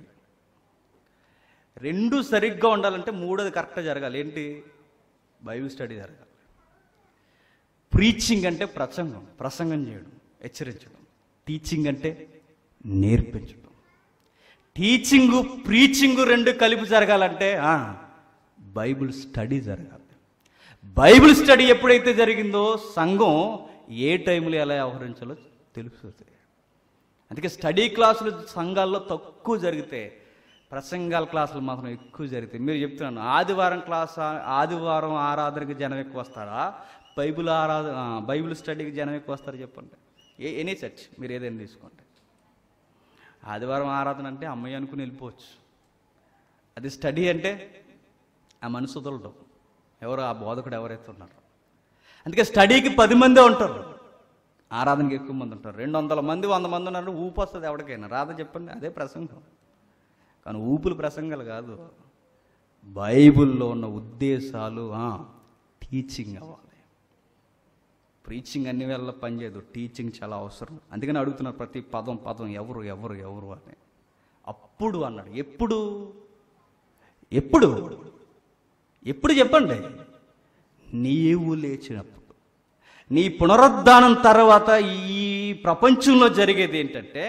రెండు సరిగ్గా ఉండాలంటే మూడోది కరెక్ట్గా జరగాలి ఏంటి బైబిల్ స్టడీ జరగాలి ప్రీచింగ్ అంటే ప్రసంగం ప్రసంగం చేయడం హెచ్చరించడం టీచింగ్ అంటే నేర్పించడం టీచింగు ప్రీచింగు రెండు కలిపి జరగాలంటే ఆ, బైబిల్ స్టడీ జరగాలి బైబిల్ స్టడీ ఎప్పుడైతే జరిగిందో సంఘం ఏ టైంలో ఎలా వ్యవహరించాలో తెలుస్తుంది అందుకే స్టడీ క్లాసులు సంఘాల్లో తక్కువ జరిగితే ప్రసంగాల క్లాసులు మాత్రం ఎక్కువ జరుగుతాయి మీరు చెప్తున్నాను ఆదివారం క్లాస్ ఆదివారం ఆరాధనకి జనం ఎక్కువ వస్తారా బైబిల్ ఆరాధన ఆ, బైబిల్ స్టడీకి జనం ఎక్కువ వస్తారా చెప్పండి ఏ ఎనీ చర్చ్ మీరు ఏదైనా తీసుకోండి ఆదివారం ఆరాధన అంటే అమ్మాయి అనుకుని వెళ్ళిపోవచ్చు అది స్టడీ అంటే ఆ మనసు వదలడం ఎవరు ఆ బోధకుడు ఎవరైతే ఉన్నారో అందుకే స్టడీకి పది మందే ఉంటారు ఆరాధనకి ఎక్కువ మంది ఉంటారు రెండు వందల మంది వంద మంది ఉన్నారు ఊపు వస్తుంది ఎవరికైనా రాదా చెప్పండి అదే ప్రసంగం కానీ ఊపులు ప్రసంగాలు కాదు బైబిల్లో ఉన్న ఉద్దేశాలు ఆ, టీచింగ్ అవ్వాలి ప్రీచింగ్ అన్ని వేళ పనిచేయదు టీచింగ్ చాలా అవసరం అందుకని అడుగుతున్నారు ప్రతి పదం పదం ఎవరు ఎవరు ఎవరు అని అప్పుడు అన్నాడు ఎప్పుడు ఎప్పుడు ఎప్పుడు చెప్పండి నీవు లేచినప్పుడు నీ పునరుద్ధానం తర్వాత ఈ ప్రపంచంలో జరిగేది ఏంటంటే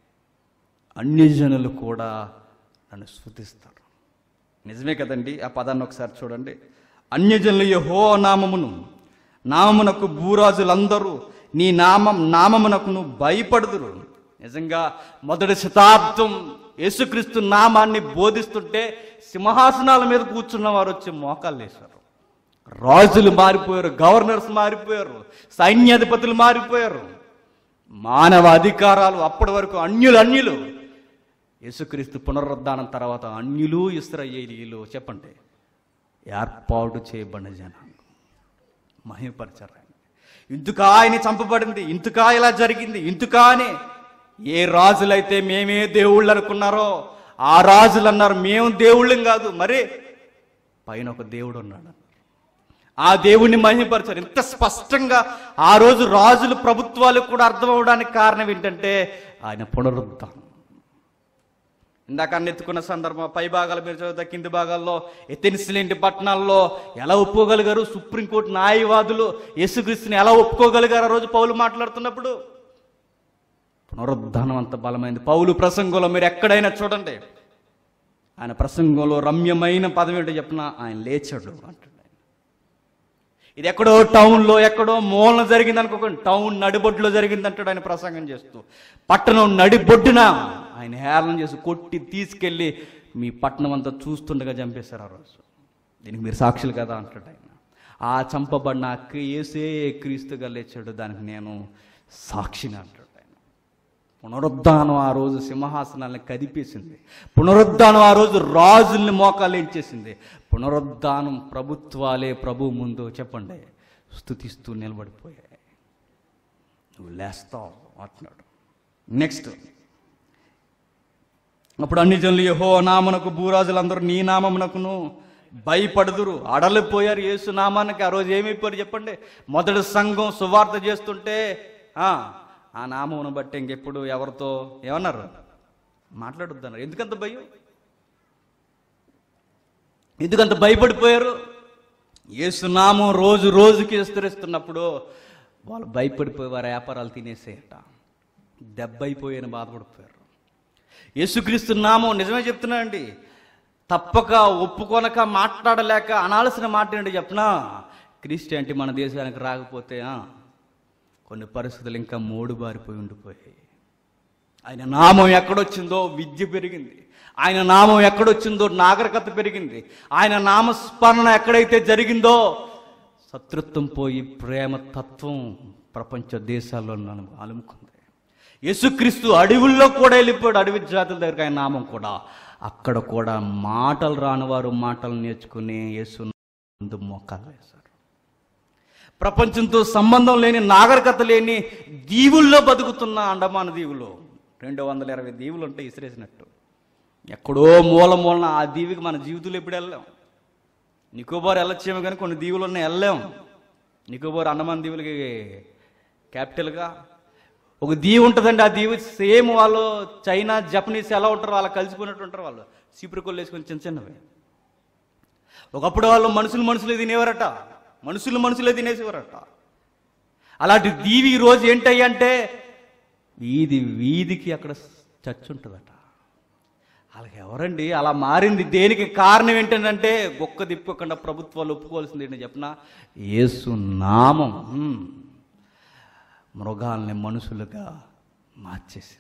అన్యజనులు కూడా నన్ను స్థుతిస్తారు నిజమే కదండి ఆ పదాన్ని ఒకసారి చూడండి అన్యజనులు యహో నామమును నామమునకు భూరాజులందరూ నీ నామం నామమునకును భయపడుదురు నిజంగా మొదటి శతాబ్దం యేసుక్రీస్తు నామాన్ని బోధిస్తుంటే సింహాసనాల మీద కూర్చున్న వారు వచ్చి మోకాలు వేశారు రాజులు మారిపోయారు గవర్నర్స్ మారిపోయారు సైన్యాధిపతులు మారిపోయారు మానవ అధికారాలు అప్పటి వరకు అన్యులు అన్యులు యేసుక్రీస్తు పునరుద్ధానం తర్వాత అన్యులు ఇస్రాయేలీలు చెప్పండి ఏర్పాటు చేయబడిన జనాంగం మహిమపరచారు ఆయన ఇందుకా ఆయన చంపబడింది ఇందుకా ఇలా జరిగింది ఇందుకా అని ఏ రాజులైతే మేమే దేవుళ్ళు అనుకున్నారో ఆ రాజులు అన్నారు మేము దేవుళ్ళం కాదు మరి పైన ఒక దేవుడు ఉన్నాడు ఆ దేవుణ్ణి మహిమపరచారు ఇంత స్పష్టంగా ఆ రోజు రాజులు ప్రభుత్వాలు కూడా అర్థం అవడానికి కారణం ఏంటంటే ఆయన పునరుద్ధానం ఇందాక అన్న ఎత్తుకున్న సందర్భం పై భాగాలు మీరు చదివితే కింది భాగాల్లో ఎథెన్స్ లాంటి పట్టణాల్లో ఎలా ఒప్పుకోగలిగారు సుప్రీంకోర్టు న్యాయవాదులు యేసుక్రీస్తుని ఎలా ఒప్పుకోగలిగారు ఆ రోజు పౌలు మాట్లాడుతున్నప్పుడు పునరుద్ధానం అంత బలమైంది పౌలు ప్రసంగంలో మీరు ఎక్కడైనా చూడండి ఆయన ప్రసంగంలో రమ్యమైన పదం ఏంటో చెప్పిన ఆయన లేచాడు అంటాడు ఆయన. ఇది ఎక్కడో టౌన్లో ఎక్కడో మూలన జరిగింది అనుకోకండి టౌన్ నడిబొడ్డులో జరిగింది అంటాడు ఆయన ప్రసంగం చేస్తూ పట్టణం నడిబొడ్డున ఆయన హేళన చేసి కొట్టి తీసుకెళ్ళి మీ పట్టణం అంతా చూస్తుండగా చంపేశారు ఆ రోజు దీనికి మీరు సాక్షులు కదా అంటాడు ఆయన ఆ చంపబడిన ఆ క్రీ- యేసే క్రీస్తుగా లేచాడు దానికి నేను సాక్షిని అంటాడు ఆయన పునరుద్ధానం ఆ రోజు సింహాసనాన్ని కదిపేసింది పునరుద్ధానం ఆ రోజు రాజుల్ని మోకాలేంచేసింది పునరుద్ధానం ప్రభుత్వాలే ప్రభు ముందు చెప్పండి స్థుతిస్తూ నిలబడిపోయాయి నువ్వు లేస్తావు అంటున్నాడు నెక్స్ట్ అప్పుడు అన్ని జనులు యహో నామనకు భూరాజులందరూ నీ నామమునకును భయపడుదురు అడలిపోయారు యేసు నామానికి ఆ రోజు ఏమైపోయారు చెప్పండి మొదటి సంఘం సువార్త చేస్తుంటే ఆ ఆ నామమును బట్టి ఇంకెప్పుడు ఎవరితో ఏమన్నారు మాట్లాడొద్దన్నారు ఎందుకంత భయం ఎందుకంత భయపడిపోయారు యేసునామం రోజు రోజుకి విస్తరిస్తున్నప్పుడు వాళ్ళు భయపడిపోయి వారి వ్యాపారాలు తినేసేయట దెబ్బైపోయాని బాధపడిపోయారు యేసుక్రీస్తు నామం నిజమే చెప్తున్నానండి తప్పక ఒప్పుకొనక మాట్లాడలేక అనాల్సిన మాట ఏంటో చెప్పనా క్రిస్టియానిటీ మన దేశానికి రాకపోతే ఆ, కొన్ని పరిస్థితులు ఇంకా మూడు బారిపోయి ఉండిపోయాయి ఆయన నామం ఎక్కడొచ్చిందో విద్య పెరిగింది ఆయన నామం ఎక్కడొచ్చిందో నాగరికత పెరిగింది ఆయన నామస్మరణ ఎక్కడైతే జరిగిందో శత్రుత్వం పోయి ప్రేమ తత్వం ప్రపంచ దేశాల్లో నన్ను అలుముకుంది యేసుక్రీస్తు అడవుల్లో కూడా వెళ్ళిపోయాడు అడవి జాతుల దగ్గర ఆయన నామం కూడా అక్కడ కూడా మాటలు రానివారు మాటలు నేర్చుకుని యేసు ముందు మోకాలు వేశారు ప్రపంచంతో సంబంధం లేని నాగరికత లేని దీవుల్లో బతుకుతున్న అండమాన దీవులు రెండు వందల ఇరవై దీవులు ఉంటాయి ఇసిరేసినట్టు ఎక్కడో మూల మూలన ఆ దీవికి మన జీవితంలో ఎప్పుడు వెళ్ళాం నికోబార్ వెళ్ళొచ్చేమో కానీ కొన్ని దీవులు ఉన్నాయి వెళ్ళాం నికోబార్ అండమాన్ దీవులకి క్యాపిటల్గా ఒక దీవి ఉంటుందండి ఆ దీవి సేమ్ వాళ్ళు చైనా జపనీస్ ఎలా ఉంటారు వాళ్ళు కలిసిపోయినట్టు ఉంటారు వాళ్ళు చీపురు కొల్లు వేసుకొని చిన్న చిన్నవి ఒకప్పుడు వాళ్ళు మనుషులు మనుషులే తినేవారట మనుషులు మనుషులే తినేసేవారట అలాంటి దీవి ఈ రోజు ఏంటయ్యి అంటే వీధి వీధికి అక్కడ చర్చ్ ఉంటుందట వాళ్ళకి ఎవరండి అలా మారింది దేనికి కారణం ఏంటంటే గొక్క తిప్పకుండా ప్రభుత్వాలు ఒప్పుకోవాల్సింది ఏంటో చెప్పిన యేసు నామం హ్మ్, మృగాల్ని మనుషులుగా మార్చేసింది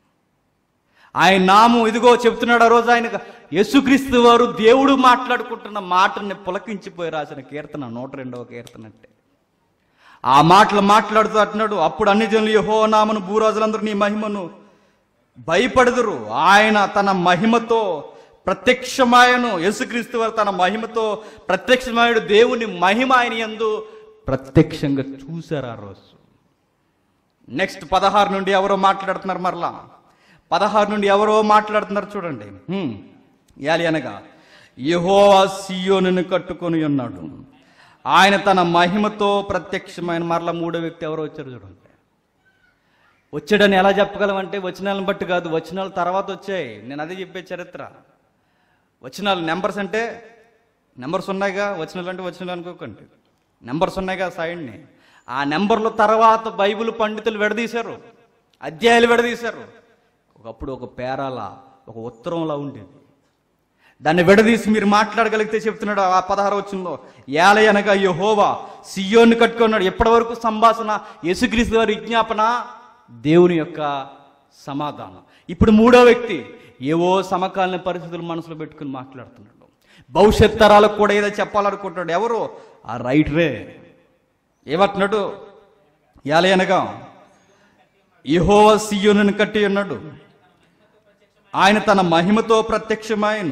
ఆయన నామం ఇదిగో చెప్తున్నాడు ఆ రోజు ఆయన యేసుక్రీస్తు వారు దేవుడు మాట్లాడుకుంటున్న మాటని పులకించిపోయి రాసిన కీర్తన నూట రెండవ కీర్తన అంటే ఆ మాటలు మాట్లాడుతూ అంటున్నాడు అప్పుడు అన్ని జనులు యహో నామను భూరాజులందరూ నీ మహిమను భయపడదురు ఆయన తన మహిమతో ప్రత్యక్షమాయను యేసుక్రీస్తు వారు తన మహిమతో ప్రత్యక్షమాయుడు దేవుని మహిమ ఆయన యందు ప్రత్యక్షంగా చూశారు ఆ రోజు నెక్స్ట్ పదహారు నుండి ఎవరో మాట్లాడుతున్నారు మరలా పదహారు నుండి ఎవరో మాట్లాడుతున్నారు చూడండి హ్మ్. యాలి అనగా యెహోవా సియోనును కట్టుకొని ఉన్నాడు ఆయన తన మహిమతో ప్రత్యక్షమైన మరలా మూడో వ్యక్తి ఎవరో వచ్చారు చూడండి వచ్చాడని ఎలా చెప్పగలమంటే వచనాలను బట్టి కాదు వచనాలు తర్వాత వచ్చాయి నేను అదే చెప్పే చరిత్ర వచనాలు నెంబర్స్ అంటే నెంబర్స్ ఉన్నాయిగా వచనాలు అంటే వచనాలు అనుకోకండి నెంబర్స్ ఉన్నాయిగా సైడ్ని ఆ నెంబర్ల తర్వాత బైబిల్ పండితులు విడదీశారు అధ్యాయాలు విడదీశారు ఒకప్పుడు ఒక పేరాల ఒక ఉత్తరంలా ఉండేది దాన్ని విడదీసి మీరు మాట్లాడగలిగితే చెప్తున్నాడు ఆ పదహారు వచ్చిందో ఏలయనగా యహోవా సియోన్ని కట్టుకున్నాడు ఎప్పటి వరకు సంభాషణ యేసుక్రీస్తు వారి విజ్ఞాపన దేవుని యొక్క సమాధానం ఇప్పుడు మూడో వ్యక్తి ఏవో సమకాలీన పరిస్థితులు మనసులో పెట్టుకుని మాట్లాడుతున్నాడు భవిష్యత్ తరాలకు కూడా ఏదో చెప్పాలనుకుంటున్నాడు ఎవరు ఆ రైటరే ఏమంటున్నాడు ఏలయనగా యహోవా సియోనుని కట్టి ఉన్నాడు ఆయన తన మహిమతో ప్రత్యక్షమాయను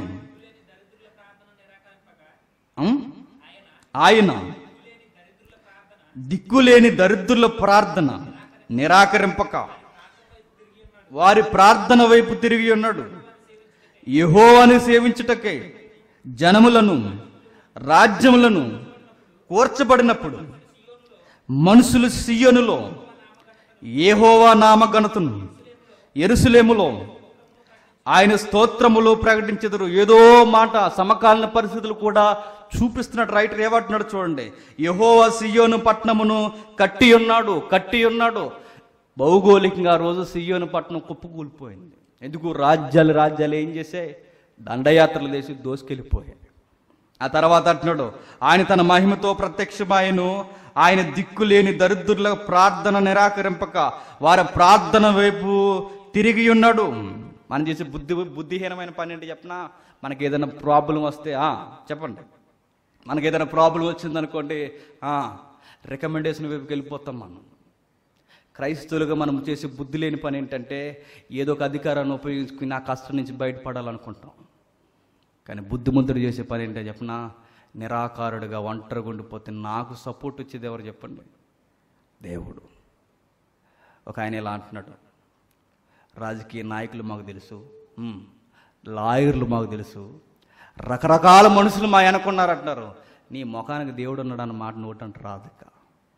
ఉం? ఆయన దిక్కులేని దరిద్రుల ప్రార్థన నిరాకరింపక వారి ప్రార్థన వైపు తిరిగి ఉన్నాడు యెహోవాని సేవించుటకై జనములను రాజ్యములను కోర్చబడినప్పుడు మనుషులు సియోనులో ఏహోవా నామగణతను ఎరుసలేములో ఆయన స్తోత్రములో ప్రకటించెదరు ఏదో మాట సమకాలీన పరిస్థితులు కూడా చూపిస్తున్నట్టు రైటర్ ఏమంటున్నాడు చూడండి యహోవా సియోను పట్టణమును కట్టి ఉన్నాడు కట్టి ఉన్నాడు భౌగోళికంగా ఆ రోజు సియోను పట్టణం కుప్పకూలిపోయింది ఎందుకు రాజ్యాలు రాజ్యాలు ఏం చేశాయి దండయాత్రలు చేసి దోసుకెళ్ళిపోయాయి ఆ తర్వాత అంటున్నాడు ఆయన తన మహిమతో ప్రత్యక్షమాయను ఆయన దిక్కులేని దరిద్రుల ప్రార్థన నిరాకరింపక వారి ప్రార్థన వైపు తిరిగి ఉన్నాడు మనం చేసే బుద్ధి బుద్ధిహీనమైన పని ఏంటి చెప్పనా మనకి ఏదైనా ప్రాబ్లం వస్తే ఆ, చెప్పండి మనకి ఏదైనా ప్రాబ్లం వచ్చిందనుకోండి రికమెండేషన్ వైపుకి వెళ్ళిపోతాం మనం క్రైస్తవులుగా మనం చేసే బుద్ధి లేని పని ఏంటంటే ఏదో ఒక అధికారాన్ని ఉపయోగించుకుని నా కష్టం నుంచి బయటపడాలనుకుంటాం కానీ బుద్ధిమంతుడు చేసే పని ఏంటో చెప్పిన నిరాకారుడిగా ఒంటరిగా ఉండిపోతే నాకు సపోర్ట్ వచ్చేది ఎవరు చెప్పండి దేవుడు ఒక ఆయన ఇలా అంటున్నాడు రాజకీయ నాయకులు మాకు తెలుసు ఉమ్, లాయర్లు మాకు తెలుసు రకరకాల మనుషులు మా వెనకున్నారంటున్నారు నీ ముఖానికి దేవుడు ఉన్నాడు అన్న మాట నోటంటే రాదు ఇక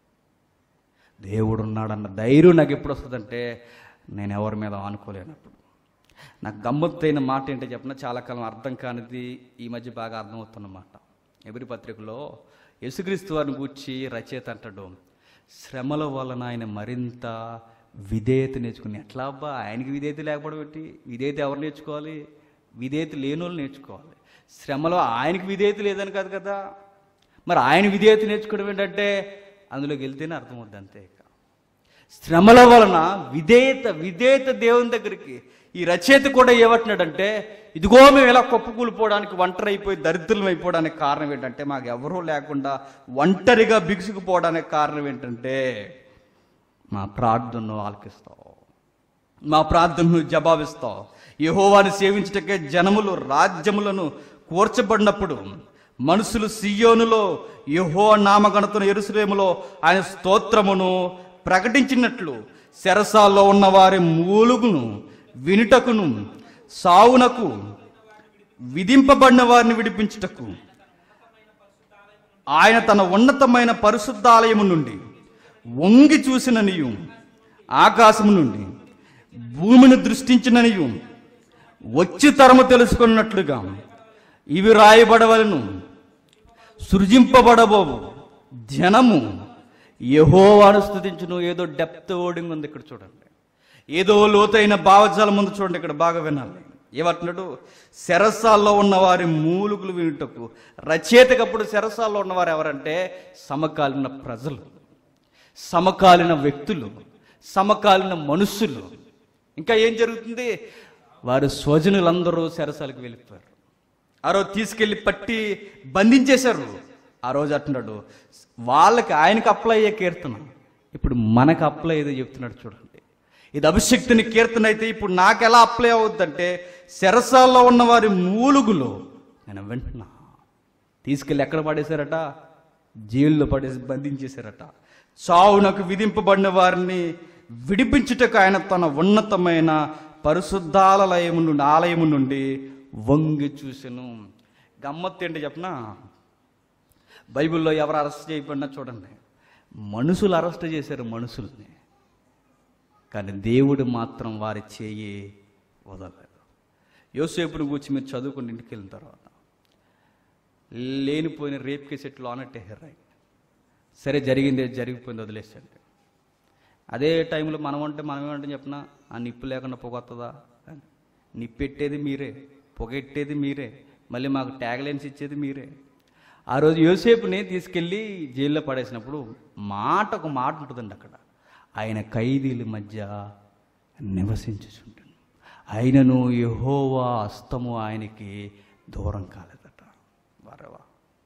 దేవుడు ఉన్నాడన్న ధైర్యం నాకు ఎప్పుడు వస్తుందంటే నేను ఎవరి మీద ఆనుకోలేనప్పుడు నాకు గమ్మత్తైన మాట ఏంటో చెప్పిన చాలా కాలం అర్థం కానిది ఈ మధ్య బాగా అర్థమవుతున్నమాట ఎవరి పత్రికలో యేసుక్రీస్తు వారిని గూర్చి రచయిత అంటాడు శ్రమల వలన ఆయన మరింత విధేయత నేర్చుకుని ఎట్లా అబ్బా ఆయనకి విధేయత లేకపోవడం పెట్టి విధేయత ఎవరు నేర్చుకోవాలి విధేయత లేని వాళ్ళు నేర్చుకోవాలి శ్రమలో ఆయనకి విధేయత లేదని కాదు కదా మరి ఆయన విధేయత నేర్చుకోవడం ఏంటంటే అందులోకి వెళ్తేనే అర్థమవుద్ది అంతే ఇక శ్రమల వలన విధేయత విధేయత దేవుని దగ్గరికి ఈ రచయిత కూడా ఏమంటున్నాడంటే ఇదిగో మేము ఇలా కొప్పుకూలిపోవడానికి ఒంటరి అయిపోయి దరిద్రం అయిపోవడానికి కారణం ఏంటంటే మాకు ఎవరూ లేకుండా ఒంటరిగా బిగుసుకుపోవడానికి కారణం ఏంటంటే మా ప్రార్థనను ఆలకిస్తావు మా ప్రార్థనను జవాబిస్తావు యెహోవాని సేవించుటకే జనములు రాజ్యములను కూర్చబడినప్పుడు మనుషులు సియోనులో యెహో నామగణతను ఎరుసలేములో ఆయన స్తోత్రమును ప్రకటించినట్లు శరసాల్లో ఉన్న వారి మూలుగును వినుటకును సావునకు విధింపబడిన వారిని విడిపించుటకు ఆయన తన ఉన్నతమైన పరిశుద్ధాలయము నుండి వంగి చూసిన నీయు ఆకాశము నుండి భూమిని దృష్టించిన నీయు వచ్చి తరము తెలుసుకున్నట్లుగా ఇవి రాయబడవలను సృజింపబడబోవు జనము యహోవాను స్థుతించును ఏదో డెప్త్ ఓడింగ్ ఉంది ఇక్కడ చూడండి ఏదో లోతైన భావజాలం ముందు చూడండి ఇక్కడ బాగా వినాలి ఏమంటున్నాడు శరసాల్లో ఉన్న వారి మూలుగులు వినుటకు రచయితకప్పుడు శరసాల్లో ఉన్నవారు ఎవరంటే సమకాలీన ప్రజలు సమకాలీన వ్యక్తులు సమకాలీన మనుషులు ఇంకా ఏం జరుగుతుంది వారి స్వజనులందరూ శరసాలకు వెళ్ళిపోయారు ఆ రోజు తీసుకెళ్ళి పట్టి బంధించేశారు ఆ రోజు అంటున్నాడు వాళ్ళకి ఆయనకు అప్లై అయ్యే కీర్తన ఇప్పుడు మనకు అప్లై అయ్యేదో చెప్తున్నాడు చూడండి ఇది అభిషక్తిని కీర్తన అయితే ఇప్పుడు నాకు ఎలా అప్లై అవుద్దంటే శరసాల్లో ఉన్న వారి మూలుగులు నేను వింటున్నా తీసుకెళ్ళి ఎక్కడ పడేశారట జైల్లో పడేసి బంధించేశారట చావునకు విధింపబడిన వారిని విడిపించుటకు ఆయన తన ఉన్నతమైన పరిశుద్ధాలయము నుండి ఆలయము నుండి వంగి చూసెను గమ్మత్తు ఏంటి చెప్పనా బైబిల్లో ఎవరు అరెస్ట్ చేయబడినా చూడండి మనుషులు అరెస్ట్ చేశారు మనుషుల్ని కానీ దేవుడు మాత్రం వారి చేయి వదలలేదు యోసేపుని కూర్చి మీరు చదువుకుని ఇంటికి వెళ్ళిన తర్వాత లేనిపోయిన రేప్ కేసు ఎట్లా ఆనట్టేశారు ఆయన సరే జరిగింది ఏది జరిగిపోయింది వదిలేసండి అదే టైంలో మనం అంటే మనం ఏమంటే చెప్పిన ఆ నిప్పు లేకుండా పొగొస్తుందా అని. నిప్పెట్టేది మీరే పొగెట్టేది మీరే మళ్ళీ మాకు ట్యాగ్ లైన్స్ ఇచ్చేది మీరే ఆ రోజు యోసేపుని తీసుకెళ్ళి జైల్లో పడేసినప్పుడు మాట ఒక మాట ఉంటుందండి అక్కడ ఆయన ఖైదీల మధ్య నివసించుచుంటాను ఆయనను యెహోవా హస్తము ఆయనకి దూరం కాలేదట వరవా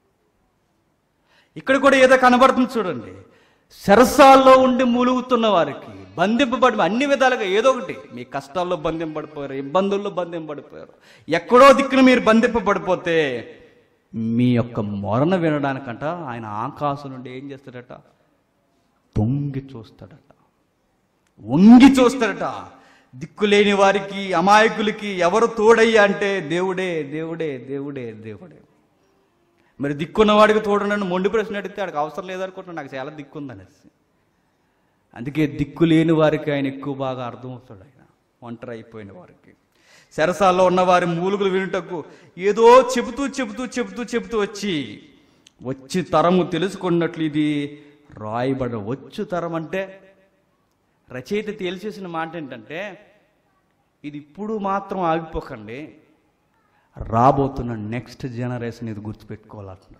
ఇక్కడ కూడా ఏదో కనబడుతుంది చూడండి సరసాల్లో ఉండి మూలుగుతున్న వారికి బంధింపబడి అన్ని విధాలుగా ఏదో ఒకటి మీ కష్టాల్లో బంధింపబడిపోయారు ఇబ్బందుల్లో బంధింపబడిపోయారు ఎక్కడో దిక్కున మీరు బంధింపబడిపోతే మీ యొక్క మొరణ వినడానికంట ఆయన ఆకాశం నుండి ఏం చేస్తాడట తొంగి చూస్తాడట వంగి చూస్తాడట దిక్కులేని వారికి అమాయకులకి ఎవరు తోడయ్యా అంటే దేవుడే దేవుడే దేవుడే దేవుడే మరి దిక్కున్న వాడికి తోడునన్ను మొండి ప్రశ్న అడిగితే ఆడికి అవసరం లేదనుకుంటున్నా నాకు చాలా దిక్కు ఉందనేసి అందుకే దిక్కు లేని వారికి ఆయన ఎక్కువ బాగా అర్థమవుతాడు ఆయన ఒంటరి అయిపోయిన వారికి సరసాల్లో ఉన్న వారి మూలుగులు వినుటకు ఏదో చెబుతూ చెబుతూ చెబుతూ చెబుతూ వచ్చి వచ్చి తరము తెలుసుకున్నట్లు ఇది రాయబడ వచ్చు తరం అంటే రచయిత తేల్చేసిన మాట ఏంటంటే ఇది ఇప్పుడు మాత్రం ఆగిపోకండి రాబోతున్న నెక్స్ట్ జనరేషన్ ఇది గుర్తుపెట్టుకోవాలంటున్నాడు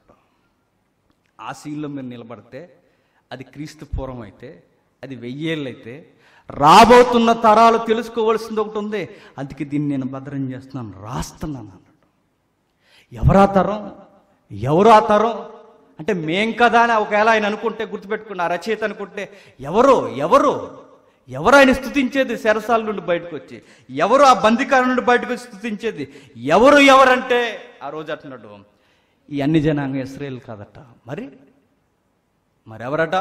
ఆ సీన్లో మీరు నిలబడితే అది క్రీస్తు పూర్వం అయితే అది వెయ్యేళ్ళు అయితే రాబోతున్న తరాలు తెలుసుకోవాల్సింది ఒకటి ఉంది అందుకే దీన్ని నేను భద్రం చేస్తున్నాను రాస్తున్నాను అన్నాడు ఎవరా తరం ఎవరు ఆ తరం అంటే మేం కదా అని ఒకవేళ ఆయన అనుకుంటే గుర్తుపెట్టుకున్న ఆ రచయిత అనుకుంటే ఎవరు ఎవరు ఎవరు ఆయన స్థుతించేది శరసాల నుండి బయటకు వచ్చి ఎవరు ఆ బందికాల నుండి బయటకు వచ్చి స్థుతించేది ఎవరు ఎవరంటే ఆ రోజు అంటున్నాడు ఈ అన్ని జనాంగ ఇస్రాయేల్ కాదట మరి మరెవరట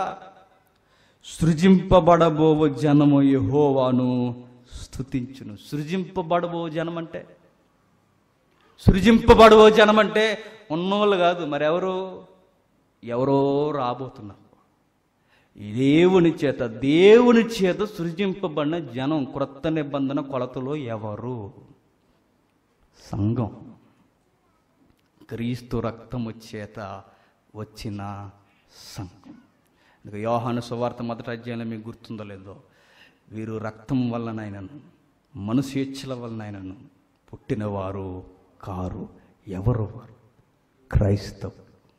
సృజింపబడబోవు జనము యెహోవాను స్థుతించును సృజింపబడబో జనం అంటే సృజింపబడబో జనం అంటే ఉన్నోళ్ళు కాదు మరెవరు ఎవరో రాబోతున్నారు ఈ దేవుని చేత దేవుని చేత సృజింపబడిన జనం క్రొత్త నిబంధన కొలతలో ఎవరు సంఘం క్రీస్తు రక్తము చేత వచ్చిన సంఘం అందుకే యోహాను సువార్త మొదటి అధ్యాయంలో మీకు గుర్తుందో లేదో వీరు రక్తం వల్లనైనను మనుషేచ్ఛల వలనైనను పుట్టినవారు కారు ఎవరు వారు క్రైస్తవు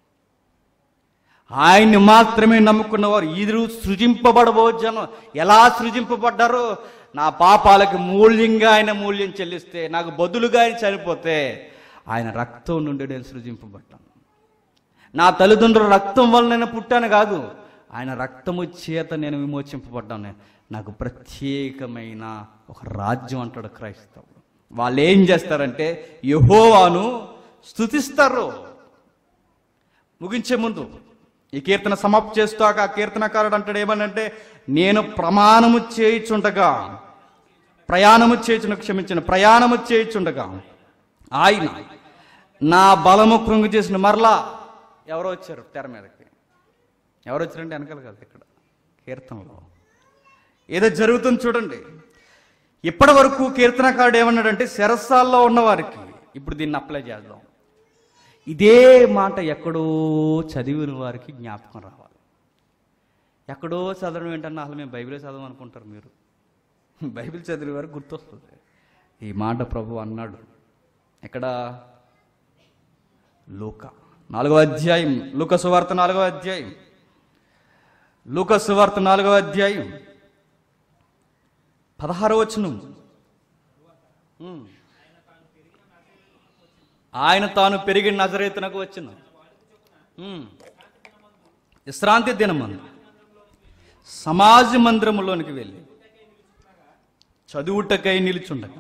ఆయన్ని మాత్రమే నమ్ముకున్నవారు ఇరు సృజింపబడబో జనం ఎలా సృజింపబడ్డారు నా పాపాలకు మూల్యంగా ఆయన మూల్యం చెల్లిస్తే నాకు బదులుగా ఆయన చనిపోతే ఆయన రక్తం నుండి నేను సృజింపబడ్డాను నా తల్లిదండ్రుల రక్తం వల్ల నేను పుట్టాను కాదు ఆయన రక్తము చేత నేను విమోచింపబడ్డాను నాకు ప్రత్యేకమైన ఒక రాజ్యం అంటాడు క్రైస్తవుడు వాళ్ళు ఏం చేస్తారంటే యహోవాను స్థుతిస్తారు ముగించే ముందు ఈ కీర్తన సమాప్తి చేస్తాక ఆ కీర్తనకారుడు అంటాడు ఏమనంటే నేను ప్రమాణము చేయుచుండగా ప్రయాణము చేయుచుండగా క్షమించిన ప్రయాణము చేయుచుండగా ఆయన నా బలము కృంగు చేసిన మరలా ఎవరో వచ్చారు తెర మీదకి ఎవరు వచ్చారంటే వెనకాల కాదు ఇక్కడ కీర్తనలో ఏదో జరుగుతుంది చూడండి ఇప్పటి వరకు కీర్తనకారుడు ఏమన్నాడంటే శరసాల్లో ఉన్నవారికి ఇప్పుడు దీన్ని అప్లై చేద్దాం ఇదే మాట ఎక్కడో చదివిన వారికి జ్ఞాపకం రావాలి ఎక్కడో చదవడం ఏంటన్నా అసలు మేము బైబిలే చదవం అనుకుంటారు మీరు బైబిల్ చదివిన వారికి గుర్తొస్తుంది ఈ మాట ప్రభు అన్నాడు ఎక్కడ లూక నాలుగవ అధ్యాయం లూక సువార్త నాలుగవ అధ్యాయం లూక సువార్త నాలుగవ అధ్యాయం పదహారవ వచనం ఉమ్. ఆయన తాను పెరిగిన నజరేతునకు వచ్చిన ఉమ్. విశ్రాంతి దినమందు సమాజ మందిరములోనికి వెళ్ళి చదువుటకై నిలుచుండగా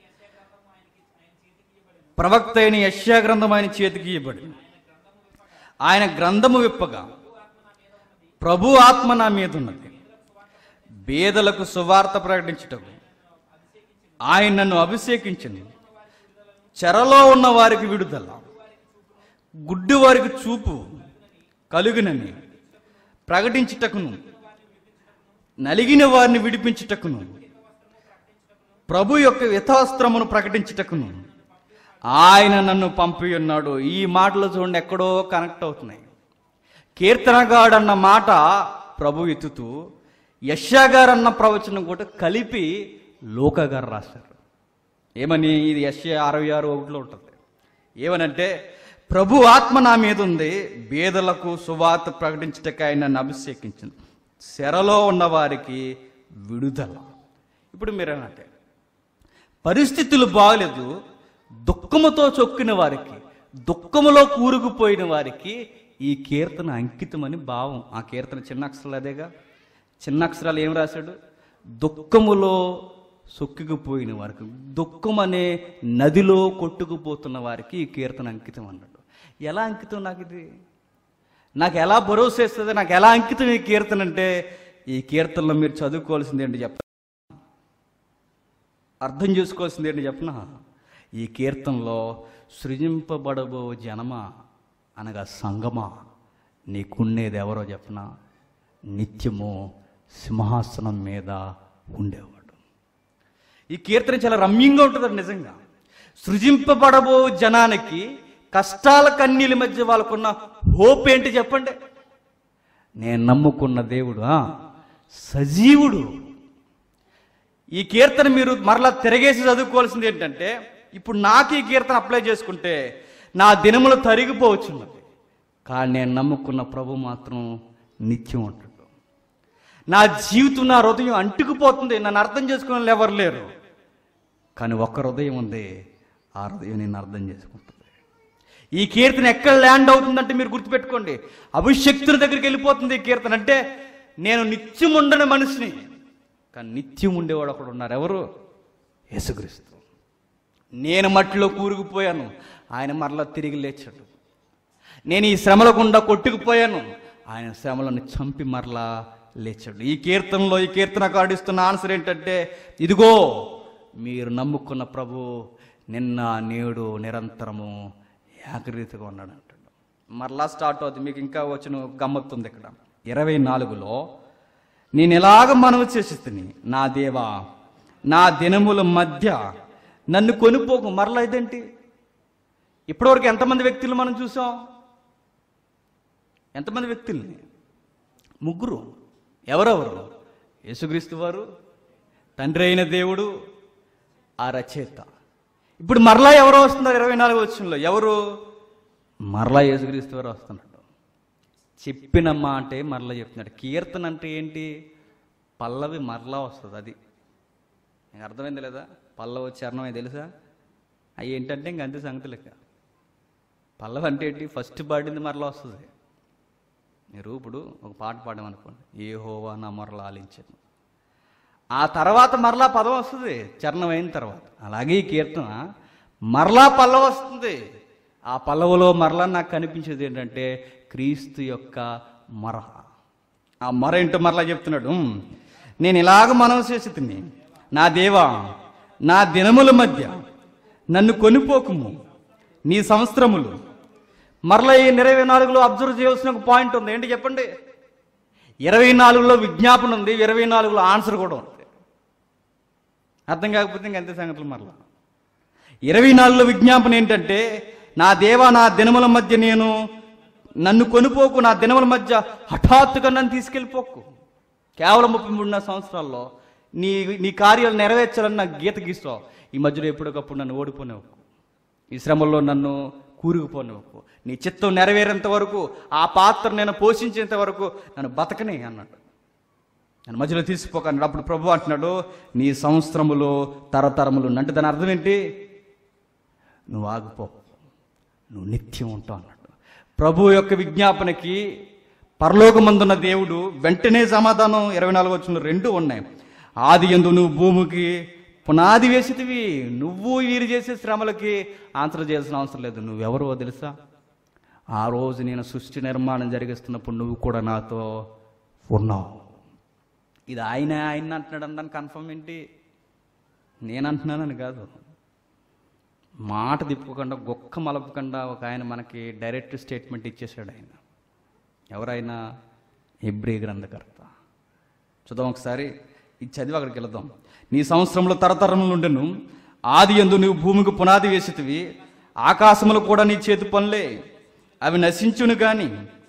ప్రవక్త అయిన యశ్యా గ్రంథం ఆయన చేతికి ఇవ్వబడి ఆయన గ్రంథము విప్పగా ప్రభు ఆత్మ నా మీద ఉన్నది బేదలకు సువార్త ప్రకటించుటకు ఆయన నన్ను అభిషేకించింది చెరలో ఉన్న వారికి విడుదల గుడ్డి వారికి చూపు కలుగునని ప్రకటించుటకును నలిగిన వారిని విడిపించుటకును ప్రభు యొక్క యథాస్త్రమును ప్రకటించుటకును ఆయన నన్ను పంపి ఉన్నాడు ఈ మాటలు చూడండి ఎక్కడో కనెక్ట్ అవుతున్నాయి కీర్తనగాడు అన్న మాట ప్రభు ఎత్తుతూ యష్యా గారు అన్న ప్రవచనం కూడా కలిపి లోక గారు రాశారు ఏమని ఇది యష్యా అరవై ఆరు ఒకటిలో ఉంటుంది ఏమనంటే ప్రభు ఆత్మ నా మీద ఉంది బేదలకు సువార్త ప్రకటించటకి ఆయన నన్ను అభిషేకించింది శరలో ఉన్న వారికి విడుదల ఇప్పుడు మీరేనంటే పరిస్థితులు బాగలేదు దుఃఖముతో చొక్కిన వారికి దుఃఖములో కూరుకుపోయిన వారికి ఈ కీర్తన అంకితమని భావం ఆ కీర్తన చిన్న అక్షరాలు అదేగా చిన్న అక్షరాలు ఏం రాశాడు దుఃఖములో సొక్కికుపోయిన వారికి దుఃఖం అనే నదిలో కొట్టుకుపోతున్న వారికి ఈ కీర్తన అంకితం అన్నాడు ఎలా అంకితం నాకు ఇది నాకు ఎలా భరోసా ఇస్తుంది నాకు ఎలా అంకితం ఈ కీర్తన అంటే ఈ కీర్తనలో మీరు చదువుకోవాల్సింది ఏంటి చెప్తా అర్థం చేసుకోవాల్సింది ఏంటి చెప్పనా ఈ కీర్తనలో సృజింపబడబో జనమ అనగా సంగమా నీకున్నేది ఎవరో చెప్పనా నిత్యము సింహాసనం మీద ఉండేవాడు ఈ కీర్తన చాలా రమ్యంగా ఉంటుందండి నిజంగా సృజింపబడబో జనానికి కష్టాల కన్నీళ్ళ మధ్య వాళ్ళకున్న హోప్ ఏంటి చెప్పండి నేను నమ్ముకున్న దేవుడు ఆ, సజీవుడు ఈ కీర్తన మీరు మరలా తిరగేసి చదువుకోవాల్సింది ఏంటంటే ఇప్పుడు నాకు ఈ కీర్తన అప్లై చేసుకుంటే నా దినములు తరిగిపోవచ్చున్నది కానీ నేను నమ్ముకున్న ప్రభు మాత్రం నిత్యం ఉంటాడు నా జీవితం నా హృదయం అంటుకుపోతుంది నన్ను అర్థం చేసుకునే వాళ్ళు ఎవరు లేరు కానీ ఒక్క హృదయం ఉంది ఆ హృదయం నేను అర్థం చేసుకుంటుంది ఈ కీర్తన ఎక్కడ ల్యాండ్ అవుతుందంటే మీరు గుర్తుపెట్టుకోండి అభిషక్తుల దగ్గరికి వెళ్ళిపోతుంది ఈ కీర్తన అంటే నేను నిత్యం ఉండని మనిషిని కానీ నిత్యం ఉండేవాడు ఒకడు ఉన్నారు ఎవరు యేసుక్రీస్తు నేను మట్టిలో కూరుకుపోయాను ఆయన మరలా తిరిగి లేచాడు నేను ఈ శ్రమల గుండా కొట్టుకుపోయాను ఆయన శ్రమలను చంపి మరలా లేచాడు ఈ కీర్తనలో ఈ కీర్తన కాడిస్తున్న ఆన్సర్ ఏంటంటే ఇదిగో మీరు నమ్ముకున్న ప్రభు నిన్న నేడు నిరంతరము ఏకరీతిగా ఉన్నాడు అంటాడు మరలా స్టార్ట్ అవుతుంది మీకు ఇంకా వచ్చిన గమ్మత్తుంది ఇక్కడ ఇరవై నాలుగులో నేను ఎలాగ మనవి చేసిస్తుని నా దేవా నా దినముల మధ్య నన్ను కొనుపోకు మరలా ఇదేంటి ఇప్పటివరకు ఎంతమంది వ్యక్తులు మనం చూసాం ఎంతమంది వ్యక్తుల్ని ముగ్గురు ఎవరెవరు యేసుక్రీస్తు వారు తండ్రి అయిన దేవుడు ఆ రచయిత ఇప్పుడు మరలా ఎవరో వస్తున్నారు ఇరవై నాలుగు వచ్చంలో ఎవరు మరలా యేసుక్రీస్తు వారు వస్తున్నాడు చెప్పిన మాటే మరలా చెప్తున్నాడు కీర్తన అంటే ఏంటి పల్లవి మరలా వస్తుంది అది నీకు అర్థమైంది లేదా పల్లవి చరణమే తెలుసా అవి ఏంటంటే ఇంక అంతే సంగతి లెక్క పల్లవి అంటే ఏంటి ఫస్ట్ పాడింది మరలా వస్తుంది మీరు ఇప్పుడు ఒక పాట పాడామనుకోండి ఏ హోవా నా మరలా ఆలించాను ఆ తర్వాత మరలా పదం వస్తుంది చరణం అయిన తర్వాత అలాగే ఈ కీర్తన మరలా పల్లవ వస్తుంది ఆ పల్లవలో మరలా నాకు కనిపించేది ఏంటంటే క్రీస్తు యొక్క మర ఆ మర ఏంటో మరలా చెప్తున్నాడు "ఉమ్, నేను ఇలాగ మనవి చేసి తిని నా దేవా నా దినముల మధ్య నన్ను కొనిపోకుము నీ సంవత్సరములు మరలా ఈ ఇరవై నాలుగులో అబ్జర్వ్ చేయాల్సిన ఒక పాయింట్ ఉంది ఏంటి చెప్పండి ఇరవై నాలుగులో విజ్ఞాపన ఉంది ఇరవై నాలుగులో ఆన్సర్ కూడా ఉంది అర్థం కాకపోతే ఇంక అంతే సంగతులు మరలా ఇరవై నాలుగులో విజ్ఞాపన ఏంటంటే నా దేవా నా దినముల మధ్య నేను నన్ను కొనుపోకు నా దినముల మధ్య హఠాత్తుగా నన్ను తీసుకెళ్ళిపోకు కేవలం ముప్పై మూడున్నర సంవత్సరాల్లో నీ నీ కార్యాలు నెరవేర్చాలని నాకు గీత గీస్తావు ఈ మధ్యలో ఎప్పటికప్పుడు నన్ను ఓడిపోనేవకు ఈ శ్రమల్లో నన్ను కూరుకుపోనివ్వకు నీ చిత్తం నెరవేరేంత వరకు ఆ పాత్ర నేను పోషించేంత వరకు నన్ను బతకని అన్నాడు నన్ను మధ్యలో తీసిపోక అన్నాడు అప్పుడు ప్రభు అంటున్నాడు నీ సంవత్సరములు తరతరములు అంటే దాని అర్థం ఏంటి నువ్వు ఆగిపో నువ్వు నిత్యం ఉంటావు అన్నాడు ప్రభు యొక్క విజ్ఞాపనకి పరలోకమందున్న దేవుడు వెంటనే సమాధానం ఇరవై నాలుగు వచ్చిన రెండు ఉన్నాయి ఆది ఎందు నువ్వు భూమికి పునాది వేసితివి నువ్వు వీరు చేసే శ్రమలకి ఆన్సర్ చేయాల్సిన అవసరం లేదు నువ్వెవరో తెలుసా ఆ రోజు నేను సృష్టి నిర్మాణం జరిగిస్తున్నప్పుడు నువ్వు కూడా నాతో ఉన్నావు ఇది ఆయన ఆయన అంటున్నాడు అని కన్ఫర్మ్ ఏంటి నేను అంటున్నానని కాదు మాట తిప్పకుండా గొక్క మలపకుండా ఒక ఆయన మనకి డైరెక్ట్ స్టేట్మెంట్ ఇచ్చేసాడు ఆయన ఎవరైనా హెబ్రీ గ్రంథకర్త చూద్దాం ఒకసారి ఇది చదివి అక్కడికి వెళదాం నీ సంవత్సరంలో తరతరములు ఉండెను ఆది ఎందు నువ్వు భూమికి పునాది వేసితివి ఆకాశములు కూడా నీ చేతి పనులే అవి నశించును గాని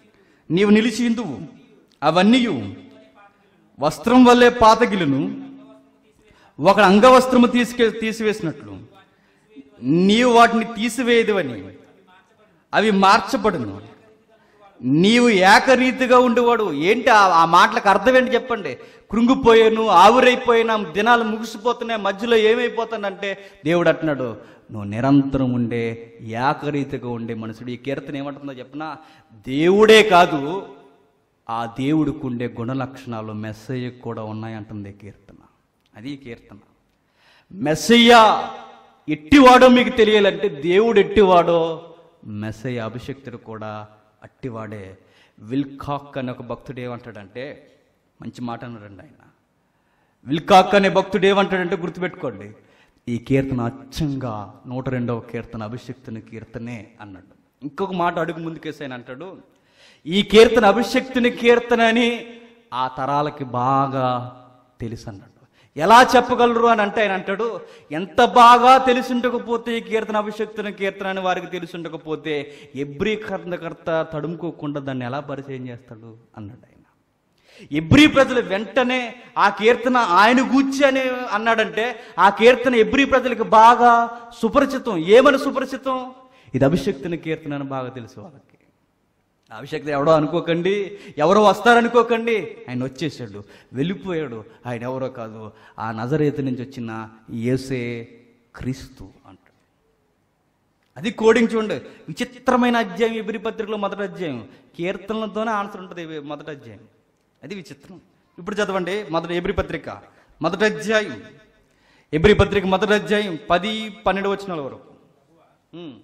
నీవు నిలిచి ఇందువు అవన్నీ వస్త్రం వల్లే పాతగిలును ఒక అంగవస్త్రము తీసుకె తీసివేసినట్లు నీవు వాటిని తీసివేయదువని అవి మార్చబడును నీవు ఏకరీతిగా ఉండేవాడు ఏంటి ఆ ఆ మాటలకు అర్థం ఏంటి చెప్పండి కృంగిపోయాను ఆవిరైపోయినా దినాలు ముగిసిపోతున్నాయి మధ్యలో ఏమైపోతానంటే దేవుడు అంటున్నాడు నువ్వు నిరంతరం ఉండే ఏకరీతిగా ఉండే మనుషుడు ఈ కీర్తన ఏమంటుందో చెప్పనా దేవుడే కాదు ఆ దేవుడికి ఉండే గుణ లక్షణాలు మెస్సయ్యకు కూడా ఉన్నాయంటుంది ఈ కీర్తన అది ఈ కీర్తన మెస్సయ్య ఎట్టివాడో మీకు తెలియాలంటే దేవుడు ఎట్టివాడో మెస్సయ్య అభిషక్తుడు కూడా అట్టివాడే విల్కాక్ అనే ఒక భక్తుడు ఏమంటాడంటే మంచి మాట అన్నాడండి ఆయన విల్కాక్ అనే భక్తుడు ఏమంటాడంటే గుర్తుపెట్టుకోండి ఈ కీర్తన అచ్చంగా నూట రెండవ కీర్తన అభిషక్తుని కీర్తనే అన్నాడు ఇంకొక మాట అడుగు ముందుకేసి ఆయన అంటాడు ఈ కీర్తన అభిషక్తుని కీర్తన అని ఆ తరాలకి బాగా తెలుసు అన్నాడు ఎలా చెప్పగలరు అని అంటే ఆయన అంటాడు ఎంత బాగా తెలిసిండకపోతే ఈ కీర్తన అభిషక్తుని కీర్తన అని వారికి తెలిసిండకపోతే ఎబ్రి కర్ణకర్త తడుముకోకుండా దాన్ని ఎలా పరిచయం చేస్తాడు అన్నాడు ఆయన ఎబ్రి ప్రజలు వెంటనే ఆ కీర్తన ఆయన గూర్చి అని అన్నాడంటే ఆ కీర్తన ఎబ్రి ప్రజలకు బాగా సుపరిచితం ఏమని సుపరిచితం ఇది అభిషక్తుని కీర్తన అని బాగా తెలుసు వాళ్ళకి అభిషక్తి ఎవడో అనుకోకండి ఎవరో వస్తారనుకోకండి ఆయన వచ్చేసాడు వెళ్ళిపోయాడు ఆయన ఎవరో కాదు ఆ నజరేతు నుంచి వచ్చిన యేసే క్రీస్తు అంటాడు అది కోడింగ్ చూడండి విచిత్రమైన అధ్యాయం ఎబ్రి పత్రికలో మొదటి అధ్యాయం కీర్తనలతోనే ఆన్సర్ ఉంటుంది ఇవి మొదటి అధ్యాయం అది విచిత్రం ఇప్పుడు చదవండి మొదటి ఎబ్రి పత్రిక మొదటి అధ్యాయం ఎబ్రి పత్రిక మొదటి అధ్యాయం పది పన్నెండు వచ్చినాల వరకు ఉమ్.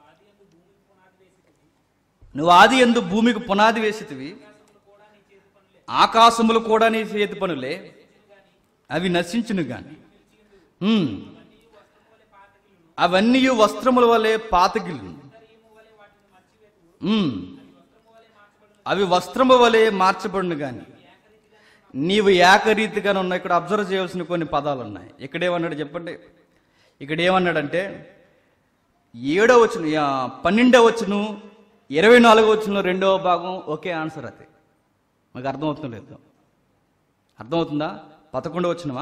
నువ్వు ఆది ఎందు భూమికి పునాది వేసితివి ఆకాశములు కూడా నీ చేతి పనులే అవి నశించును గాని ఉమ్. అవన్నీ వస్త్రముల వలె పాతగిల్లు ఉమ్. అవి వస్త్రము వలె మార్చబడును గాని నీవు ఏకరీతిగా ఉన్న ఇక్కడ అబ్జర్వ్ చేయవలసిన కొన్ని పదాలు ఉన్నాయి ఇక్కడ ఏమన్నాడు చెప్పండి ఇక్కడ ఏమన్నాడంటే ఏడో వచ్చును పన్నెండో వచ్చును ఇరవై నాలుగో వచ్చును రెండవ భాగం ఒకే ఆన్సర్ అది మాకు అర్థమవుతుందో లేదు అర్థమవుతుందా పదకొండవ వచ్చినవా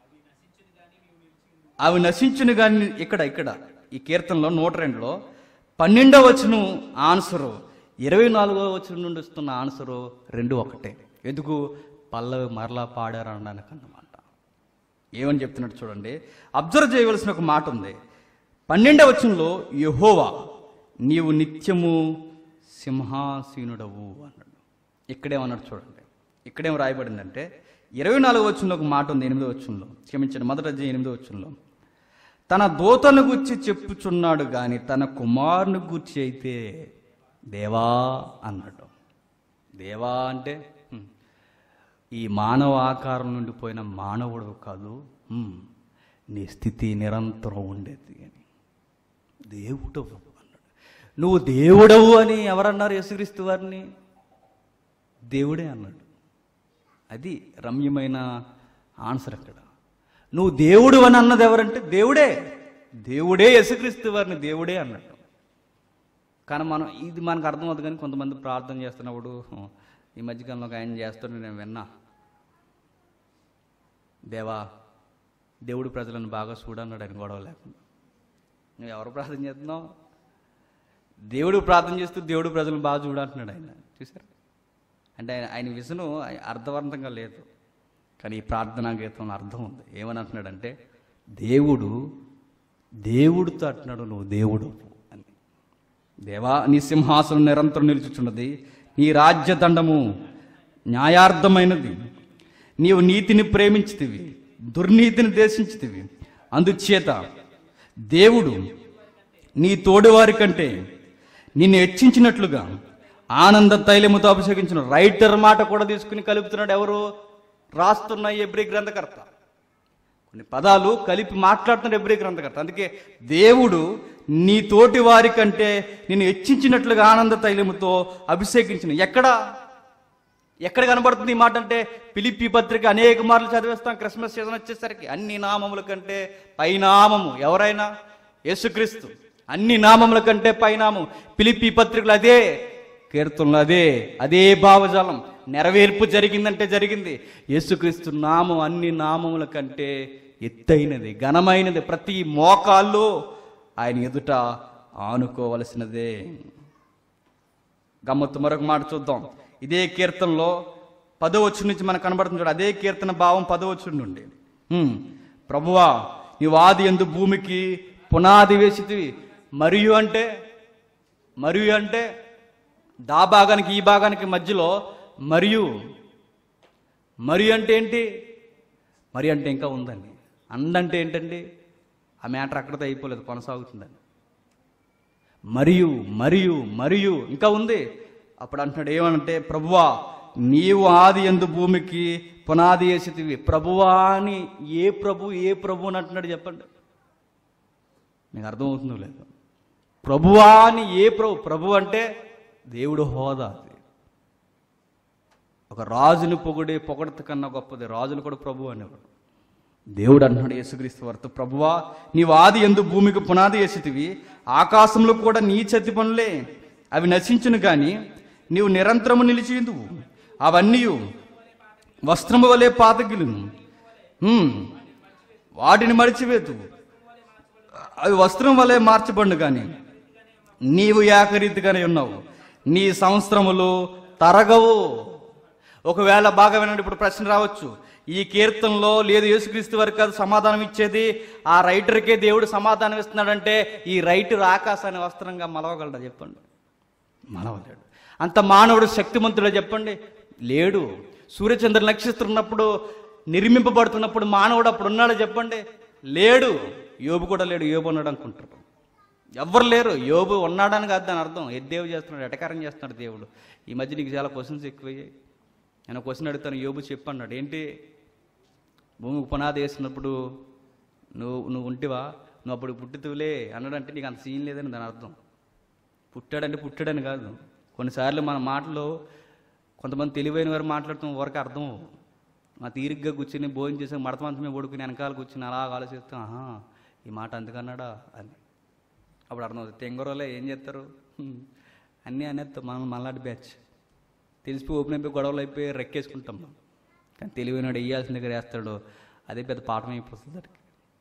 అవి నశించును కానీ ఇక్కడ ఇక్కడ ఈ కీర్తనలో నూట రెండులో పన్నెండవ వచ్చును ఆన్సరు ఇరవై నాలుగో వచ్చిన నుండి వస్తున్న ఆన్సరు రెండు ఒకటే ఎందుకు పల్లవి మరలా పాడారు అనడానికి అన్నమాట ఏమని చెప్తున్నట్టు చూడండి అబ్జర్వ్ చేయవలసిన ఒక మాట ఉంది పన్నెండవ వచనంలో యహోవా నీవు నిత్యము సింహాసీనుడవు అన్నాడు ఇక్కడేమన్నాడు చూడండి ఇక్కడేం రాయబడిందంటే ఇరవై నాలుగు వచ్చంలో ఒక మాట ఉంది ఎనిమిదో వచ్చంలో క్షమించండి మొదటి అధ్యాయం ఎనిమిదో వచ్చంలో తన దూతను గుర్చి చెప్పుచున్నాడు గాని తన కుమారుని గుర్చి అయితే దేవా అన్నాడు దేవా అంటే హ్మ్, ఈ మానవ ఆకారం నుండి పోయిన మానవుడు కాదు హ్మ్, నీ స్థితి నిరంతరం ఉండేది అని దేవుడవు అన్నాడు నువ్వు దేవుడవు అని ఎవరన్నారు యేసుక్రీస్తు వారిని దేవుడే అన్నాడు అది రమ్యమైన ఆన్సర్ అక్కడ నువ్వు దేవుడు అని అన్నది ఎవరంటే దేవుడే దేవుడే యేసుక్రీస్తు వారిని దేవుడే అన్నాడు కానీ మనం ఇది మనకు అర్థమవుతుంది కానీ కొంతమంది ప్రార్థన చేస్తున్నప్పుడు "హ, ఈ మధ్యకాలంలో ఒక ఆయన చేస్తుంటే నేను విన్నా దేవా దేవుడు ప్రజలను బాగా చూడన్నాడు అని గొడవ లేకుండా నువ్వు ఎవరు ప్రార్థన చేస్తున్నావు దేవుడు ప్రార్థన చేస్తూ దేవుడు ప్రజలను బాగా చూడంటున్నాడు ఆయన చూసారు అంటే ఆయన ఆయన విసును అర్థవంతంగా లేదు కానీ ఈ ప్రార్థనా గీతంలో అర్థం ఉంది ఏమని అంటున్నాడంటే దేవుడు దేవుడితో అంటున్నాడు నువ్వు దేవుడు అని దేవా నీ సింహాసనం నిరంతరం నిలుచుచున్నది నీ రాజ్యదండము న్యాయార్థమైనది నీవు నీతిని ప్రేమించితివి దుర్నీతిని దేశించితివి అందుచేత దేవుడు నీ తోడువారి కంటే నిన్ను హెచ్చించినట్లుగా ఆనంద తైలముతో అభిషేకించిన రైటర్ మాట కూడా తీసుకుని కలుపుతున్నాడు ఎవరు రాస్తున్న ఎబ్రి గ్రంథకర్త కొన్ని పదాలు కలిపి మాట్లాడుతున్న ఎబ్రి గ్రంథకర్త అందుకే దేవుడు నీ తోటి వారి కంటే నిన్ను హెచ్చించినట్లుగా ఆనంద తైలముతో అభిషేకించిన ఎక్కడ ఎక్కడ కనబడుతుంది ఈ మాట అంటే పిలిపి పత్రిక అనేక మార్లు చదివేస్తాం క్రిస్మస్ సీజన్ వచ్చేసరికి అన్ని నామముల కంటే పైనామము ఎవరైనా యేసుక్రీస్తు అన్ని నామముల కంటే పైనామం పిలిపి పత్రికలు అదే కీర్తనలో అదే అదే భావజాలం నెరవేర్పు జరిగిందంటే జరిగింది యేసుక్రీస్తు నామం అన్ని నామముల కంటే ఎత్తైనది ఘనమైనది ప్రతి మోకాల్లో ఆయన ఎదుట ఆనుకోవలసినదే గమ్మత్తు మరొక మాట చూద్దాం ఇదే కీర్తనలో పదవచ్చు నుంచి మనకు కనబడుతుంది చూడు అదే కీర్తన భావం పదవచ్చు నుండి హ్మ్. ప్రభువా నీవు ఆది ఎందు భూమికి పునాది వేసితివి మరియు అంటే మరియు అంటే దా భాగానికి ఈ భాగానికి మధ్యలో మరియు మరియు అంటే ఏంటి మరి అంటే ఇంకా ఉందండి అండంటే ఏంటండి ఆ మ్యాటర్ అక్కడితో అయిపోలేదు కొనసాగుతుందండి మరియు మరియు మరియు ఇంకా ఉంది అప్పుడు అంటున్నాడు ఏమనంటే ప్రభువా నీవు ఆది ఎందు భూమికి పునాది వేసితివి ప్రభువా అని ఏ ప్రభు ఏ ప్రభు అని అంటున్నాడు చెప్పండి మీకు అర్థమవుతుందో లేదు ప్రభువా అని ఏ ప్రభు ప్రభు అంటే దేవుడు హోదా అది ఒక రాజుని పొగిడే పొగడత కన్నా గొప్పది రాజును కూడా ప్రభు అనేవాడు దేవుడు అంటున్నాడు యేసుక్రీస్తు వారితో ప్రభువా నీవు ఆది ఎందు భూమికి పునాది వేసితివి ఆకాశంలో కూడా నీ చేతి పనులే అవి నశించును గాని నీవు నిరంతరము నిలిచిందువు అవన్నీ వస్త్రము వలె పాతగిలును హ్మ్. వాటిని మడిచివేతు అవి వస్త్రం వలె మార్చబడు కానీ నీవు ఏకరీతిగానే ఉన్నావు నీ సంవత్సరములు తరగవు ఒకవేళ బాగా వినండి ఇప్పుడు ప్రశ్న రావచ్చు ఈ కీర్తనలో లేదు యేసుక్రీస్తు వారికి కాదు సమాధానం ఇచ్చేది ఆ రైటర్కే దేవుడు సమాధానం ఇస్తున్నాడంటే ఈ రైటర్ ఆకాశాన్ని వస్త్రంగా మలవగలడా చెప్పండి మలవలేడు అంత మానవుడు శక్తిమంతుడే చెప్పండి లేడు సూర్యచంద్ర నక్షత్రం ఉన్నప్పుడు నిర్మింపబడుతున్నప్పుడు మానవుడు అప్పుడు ఉన్నాడు చెప్పండి లేడు యోబు కూడా లేడు యోబు ఉన్నాడు అనుకుంటారు ఎవ్వరు లేరు యోబు ఉన్నాడని కాదు దాని అర్థం ఎద్దేవు చేస్తున్నాడు ఎటకారం చేస్తున్నాడు దేవుడు ఈ మధ్య నీకు చాలా క్వశ్చన్స్ ఎక్కువయ్యాయి నేను క్వశ్చన్ అడుగుతాను యోబు చెప్పు అన్నాడు ఏంటి భూమికి పునాది వేసినప్పుడు నువ్వు నువ్వు ఉంటివా నువ్వు అప్పుడు పుట్టుతువులే అన్నాడంటే నీకు అంత సీన్ లేదని దాని అర్థం పుట్టాడంటే పుట్టాడని కాదు కొన్నిసార్లు మన మాటలు కొంతమంది తెలివైన వారు మాట్లాడుతున్న వరకు అర్థం అవ్వవు. మా తీరిగ్గా కూర్చుని భోజనం చేసి మడత మంచమే పడుకుని వెనకాల కూర్చుని అలా ఆలోచిస్తాం ఆహా ఈ మాట అందుకన్నాడా అని అప్పుడు అర్థం అవుతుంది తెంగరోలే ఏం చేస్తారు హ్మ్. అన్నీ అనేస్తాం మనం మళ్ళాంటి బ్యాచ్ తెలిసిపోయి ఓపెన్ అయిపోయి గొడవలు అయిపోయి రెక్కేసుకుంటాం మనం కానీ తెలివైనడు వేయాల్సిన దగ్గర వేస్తాడు అదే పెద్ద పాఠం అయిపోతుంది దానికి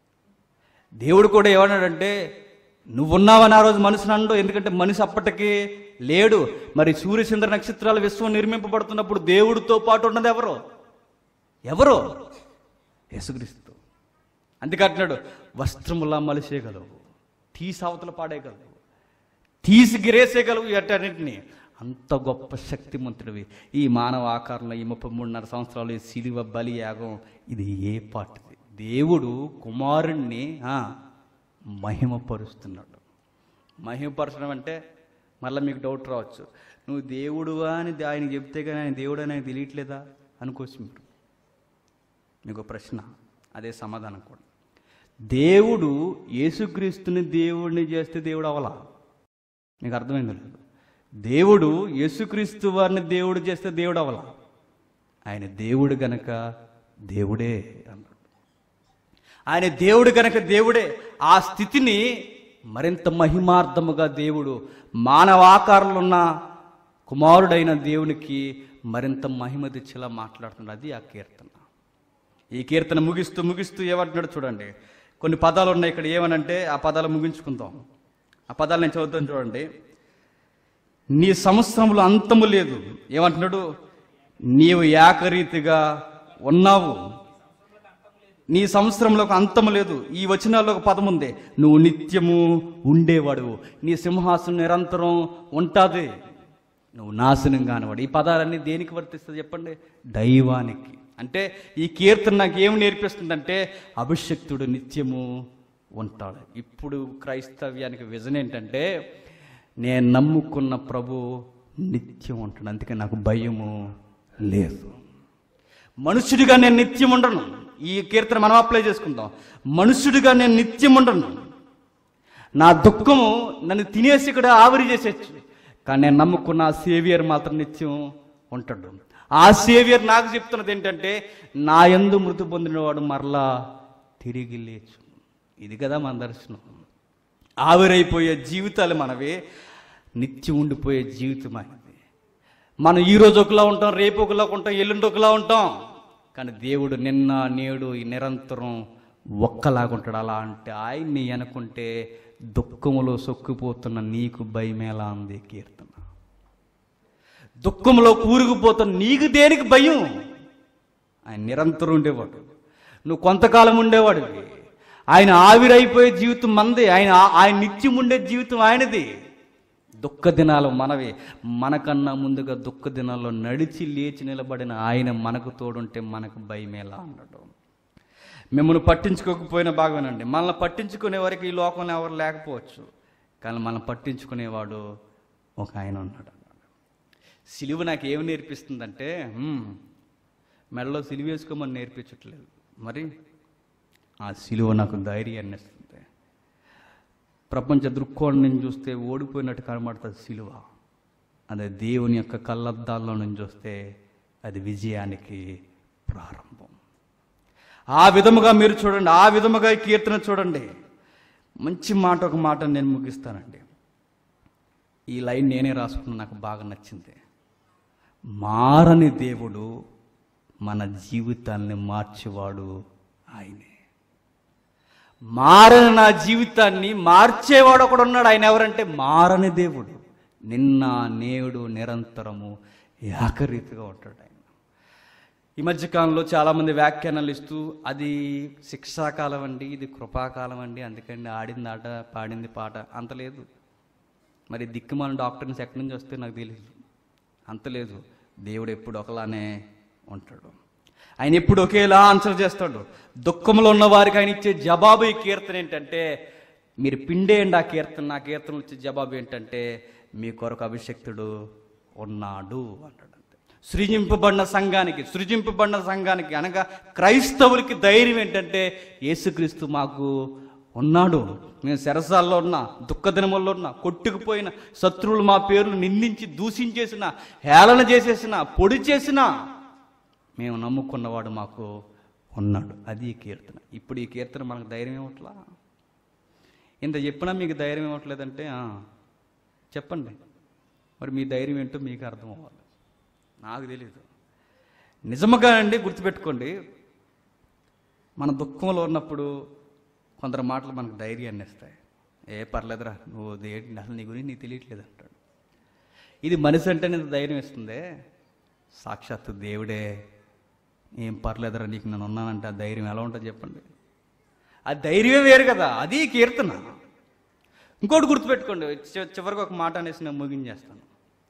దేవుడు కూడా ఏమన్నాడంటే నువ్వున్నావని ఆ రోజు మనిషిని అండు ఎందుకంటే మనిషి అప్పటికి లేడు మరి సూర్యచంద్ర నక్షత్రాల విశ్వం నిర్మింపబడుతున్నప్పుడు దేవుడితో పాటు ఉన్నది ఎవరు ఎవరు యేసుక్రీస్తు అందుకే అంటున్నాడు వస్త్రములా మలిసేయగలవు తీసి అవతల పాడేయగలవు తీసి గిరేసేయగలవు వీటన్నిటిని అంత గొప్ప శక్తిమంతుడివి ఈ మానవ ఆకారంలో ఈ ముప్పై మూడున్నర సంవత్సరాలు ఈ సిలువ బలి యాగం ఇది ఏ పాటిది దేవుడు కుమారుణ్ణి ఆ, మహిమపరుస్తున్నాడు మహిమపరచడం అంటే మళ్ళీ మీకు డౌట్ రావచ్చు నువ్వు దేవుడువా అని ఆయన చెప్తే కానీ ఆయన దేవుడు అని ఆయన తెలియట్లేదా అనుకోవచ్చు మీరు మీకు ఒక ప్రశ్న అదే సమాధానం కూడా దేవుడు యేసుక్రీస్తుని దేవుడిని చేస్తే దేవుడు అవలా మీకు అర్థమైంది లేదు దేవుడు యేసుక్రీస్తు వారిని దేవుడు చేస్తే దేవుడు అవలా ఆయన దేవుడు గనక దేవుడే అన్నాడు ఆయన దేవుడు గనక దేవుడే ఆ స్థితిని మరింత మహిమార్థముగా దేవుడు మానవ ఆకారంలో ఉన్న కుమారుడైన దేవునికి మరింత మహిమ తెచ్చేలా మాట్లాడుతున్నాడు అది ఆ కీర్తన ఈ కీర్తన ముగిస్తూ ముగిస్తూ ఏమంటున్నాడు చూడండి కొన్ని పదాలు ఉన్నాయి ఇక్కడ ఏమనంటే ఆ పదాలు ముగించుకుందాం ఆ పదాలు నేను చదువుతాను చూడండి నీ సంవత్సరములు అంతము లేదు ఏమంటున్నాడు నీవు ఏకరీతిగా ఉన్నావు నీ సంవత్సరంలో ఒక అంతము లేదు ఈ వచనాల్లో ఒక పదం ఉంది నువ్వు నిత్యము ఉండేవాడు నీ సింహాసనం నిరంతరం ఉంటుంది నువ్వు నాశనం కానివాడు ఈ పదాలన్నీ దేనికి వర్తిస్తుంది చెప్పండి దైవానికి అంటే ఈ కీర్తన నాకు ఏమి నేర్పిస్తుందంటే అభిషక్తుడు నిత్యము ఉంటాడు ఇప్పుడు క్రైస్తవ్యానికి విజన్ ఏంటంటే నేను నమ్ముకున్న ప్రభు నిత్యం ఉంటాడు అందుకే నాకు భయము లేదు మనుషుడిగా నేను నిత్యం ఉండను ఈ కీర్తన మనం అప్లై చేసుకుందాం మనుషుడిగా నేను నిత్యం ఉండను నా దుఃఖము నన్ను తినేసి ఇక్కడ ఆవిరి చేసేచ్చు కానీ నేను నమ్ముకున్న ఆ సేవియర్ మాత్రం నిత్యం ఉంటాడు ఆ సేవియర్ నాకు చెప్తున్నది ఏంటంటే నా యందు మృతి పొందినవాడు మరలా తిరిగి లేచు ఇది కదా మన దర్శనం ఆవిరైపోయే జీవితాలు మనవి నిత్యం ఉండిపోయే జీవితం అనేది మనం ఈ రోజు ఒకలా ఉంటాం రేపు ఒకలా ఉంటాం ఎల్లుండి ఒకలా ఉంటాం కానీ దేవుడు నిన్న నేడు ఈ నిరంతరం ఒక్కలాగా ఉంటాడు అలా అంటే ఆయన్ని అనుకుంటే దుఃఖములో సొక్కిపోతున్న నీకు భయమేలా ఉంది కీర్తన దుఃఖంలో కూరుకుపోతున్న నీకు దేనికి భయం ఆయన నిరంతరం ఉండేవాడు నువ్వు కొంతకాలం ఉండేవాడివి ఆయన ఆవిరైపోయే జీవితం మనది ఆయన ఆయన నిత్యం ఉండే జీవితం ఆయనది దుఃఖ దినాలు మనవి మనకన్నా ముందుగా దుఃఖ దినాల్లో నడిచి లేచి నిలబడిన ఆయన మనకు తోడుంటే మనకు భయమేలా అన్నాడు మిమ్మల్ని పట్టించుకోకపోయినా బాగానండి మనల్ని పట్టించుకునే వరకు ఈ లోకంలో ఎవరు లేకపోవచ్చు కానీ మనం పట్టించుకునేవాడు ఒక ఆయన ఉన్నాడు సిలువ నాకు ఏమి నేర్పిస్తుందంటే హ్మ్, మెడలో సిలువ వేసుకోమని నేర్పించట్లేదు మరి ఆ సిలువ నాకు ధైర్యాన్ని ఇస్తుంది ప్రపంచ దృక్కోణం నుంచి చూస్తే ఓడిపోయినట్టు కనబడుతుంది సిలువ అదే దేవుని యొక్క కళ్ళద్దాల్లో నుంచి చూస్తే అది విజయానికి ప్రారంభం ఆ విధముగా మీరు చూడండి ఆ విధముగా ఈ కీర్తన చూడండి మంచి మాట ఒక మాట నేను ముగిస్తానండి ఈ లైన్ నేనే రాసుకున్నా నాకు బాగా నచ్చింది మారని దేవుడు మన జీవితాన్ని మార్చేవాడు ఆయనే మారని నా జీవితాన్ని మార్చేవాడు ఒకడు ఉన్నాడు ఆయన ఎవరంటే మారని దేవుడు నిన్న నేడు నిరంతరము ఏకరీతిగా ఉంటాడు ఆయన ఈ మధ్యకాలంలో చాలామంది వ్యాఖ్యానాలు ఇస్తూ అది శిక్షాకాలం అండి ఇది కృపాకాలం అండి అందుకండి ఆడింది ఆట పాడింది పాట అంత లేదు మరి దిక్కుమాల డాక్టర్స్ ఎక్కడి నుంచి వస్తే నాకు తెలియదు అంత లేదు దేవుడు ఎప్పుడు ఒకలానే ఉంటాడు ఆయన ఎప్పుడు ఒకేలా ఆన్సర్ చేస్తాడు దుఃఖంలో ఉన్న వారికి ఆయన ఇచ్చే జవాబు ఈ కీర్తన ఏంటంటే మీరు పిండేయండి ఆ కీర్తన ఆ కీర్తన ఇచ్చే జవాబు ఏంటంటే మీ కొరకు అభిషక్తుడు ఉన్నాడు అంటాడు అంతే సృజింపబడిన సంఘానికి సృజింపబడిన సంఘానికి అనగా క్రైస్తవులకి ధైర్యం ఏంటంటే యేసుక్రీస్తు మాకు ఉన్నాడు నేను సెరసాల్లో ఉన్నా దుఃఖ దినముల్లో ఉన్నా కొట్టుకుపోయిన శత్రువులు మా పేర్లు నిందించి దూషించేసిన హేళన చేసేసిన పొడి చేసిన మేము నమ్ముకున్నవాడు మాకు ఉన్నాడు అది ఈ కీర్తన ఇప్పుడు ఈ కీర్తన మనకు ధైర్యం ఇవ్వట్లా ఇంత చెప్పినా మీకు ధైర్యం ఇవ్వట్లేదంటే ఆ, చెప్పండి మరి మీ ధైర్యం ఏంటో మీకు అర్థం అవ్వాలి నాకు తెలియదు నిజముగా అండి గుర్తుపెట్టుకోండి మన దుఃఖంలో ఉన్నప్పుడు కొందరు మాటలు మనకు ధైర్యాన్ని ఇస్తాయి ఏ పర్లేదురా నువ్వు దేని అసలు నీ గురించి నీకు తెలియట్లేదు అంటాడు ఇది మనిషి అంటే నీకు ధైర్యం ఇస్తుందే సాక్షాత్తు దేవుడే ఏం పర్లేదురా నీకు నేను ఉన్నానంటే ఆ ధైర్యం ఎలా ఉంటుంది చెప్పండి ఆ ధైర్యమే వేరు కదా అది కీర్తన ఇంకోటి గుర్తుపెట్టుకోండి చి- చివరికి ఒక మాట అనేసి నేను ముగించేస్తాను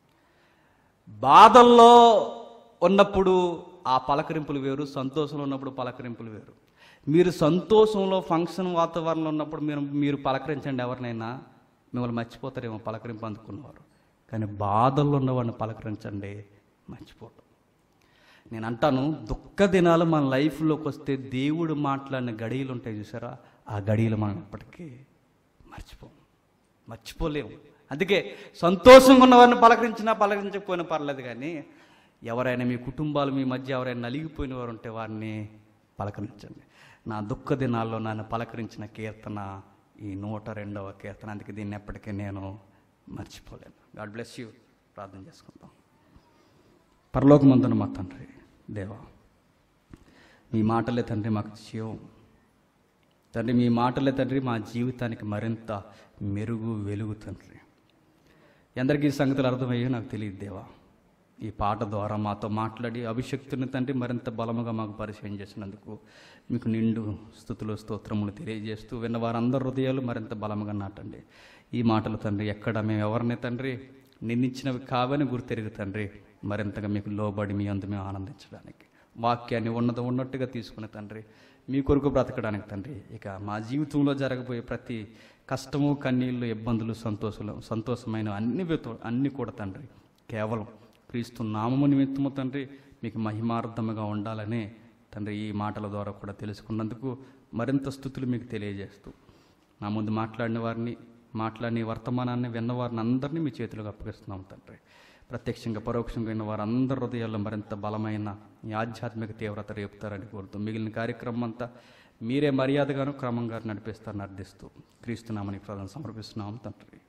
బాధల్లో ఉన్నప్పుడు ఆ పలకరింపులు వేరు సంతోషంలో ఉన్నప్పుడు పలకరింపులు వేరు మీరు సంతోషంలో ఫంక్షన్ వాతావరణంలో ఉన్నప్పుడు మీరు మీరు పలకరించండి ఎవరినైనా మిమ్మల్ని మర్చిపోతారేమో పలకరింపు అందుకున్నవారు కానీ బాధల్లో ఉన్నవాడిని పలకరించండి మర్చిపోవటం నేను అంటాను దుఃఖ దినాలు మన లైఫ్లోకి వస్తే దేవుడు మాట్లాడిన గడియలు ఉంటాయి చూసారా ఆ గడియలు మనం ఎప్పటికీ మర్చిపోం మర్చిపోలేము అందుకే సంతోషంగా ఉన్నవారిని పలకరించినా పలకరించకపోయినా పర్లేదు కానీ ఎవరైనా మీ కుటుంబాలు మీ మధ్య ఎవరైనా నలిగిపోయిన వారు ఉంటే వారిని పలకరించండి నా దుఃఖ దినాల్లో నన్ను పలకరించిన కీర్తన ఈ నూట రెండవ కీర్తన అందుకే దీన్ని ఎప్పటికీ నేను మర్చిపోలేను గాడ్ బ్లెస్ యూ ప్రార్థన చేసుకుందాం పరలోకమందున మా తండ్రి దేవా మీ మాటలే తండ్రి మాకు జీవం తండ్రి మీ మాటలే తండ్రి మా జీవితానికి మరింత మెరుగు వెలుగు తండ్రి ఎందరికీ ఈ సంగతులు అర్థమయ్యో నాకు తెలియదు దేవా ఈ పాట ద్వారా మాతో మాట్లాడి అభిషక్తుని తండ్రి మరింత బలముగా మాకు పరిచయం చేసినందుకు మీకు నిండు స్థుతులు స్తోత్రములు తెలియజేస్తూ విన్న వారందరి హృదయాలు మరింత బలముగా నాటండి ఈ మాటలు తండ్రి ఎక్కడ మేము ఎవరిని తండ్రి నిందించినవి కావని గుర్తెరుగు తండ్రి మరింతగా మీకు లోబడి మీ అందు మేము ఆనందించడానికి వాక్యాన్ని ఉన్నది ఉన్నట్టుగా తీసుకునే తండ్రి మీ కొరకు బ్రతకడానికి తండ్రి ఇక మా జీవితంలో జరగబోయే ప్రతి కష్టము కన్నీళ్ళు ఇబ్బందులు సంతోషాలు సంతోషమైన అన్ని విధ- అన్ని కూడా తండ్రి కేవలం క్రీస్తు నామము నిమిత్తము తండ్రి మీకు మహిమార్థముగా ఉండాలని తండ్రి ఈ మాటల ద్వారా కూడా తెలుసుకున్నందుకు మరింత స్థుతులు మీకు తెలియజేస్తూ నా ముందు మాట్లాడిన వారిని మాట్లాడిన ఈ వర్తమానాన్ని విన్నవారిని అందరినీ మీ చేతులకు అప్పగిస్తున్నాం తండ్రి ప్రత్యక్షంగా పరోక్షంగా అయిన వారందరి హృదయాల్లో మరింత బలమైన ఈ ఆధ్యాత్మిక తీవ్రత రేపుతారని కోరుతూ మిగిలిన కార్యక్రమం అంతా మీరే మర్యాదగాను క్రమంగా నడిపిస్తారని అర్థిస్తూ క్రీస్తునామని ప్రధాన సమర్పిస్తున్నాం తండ్రి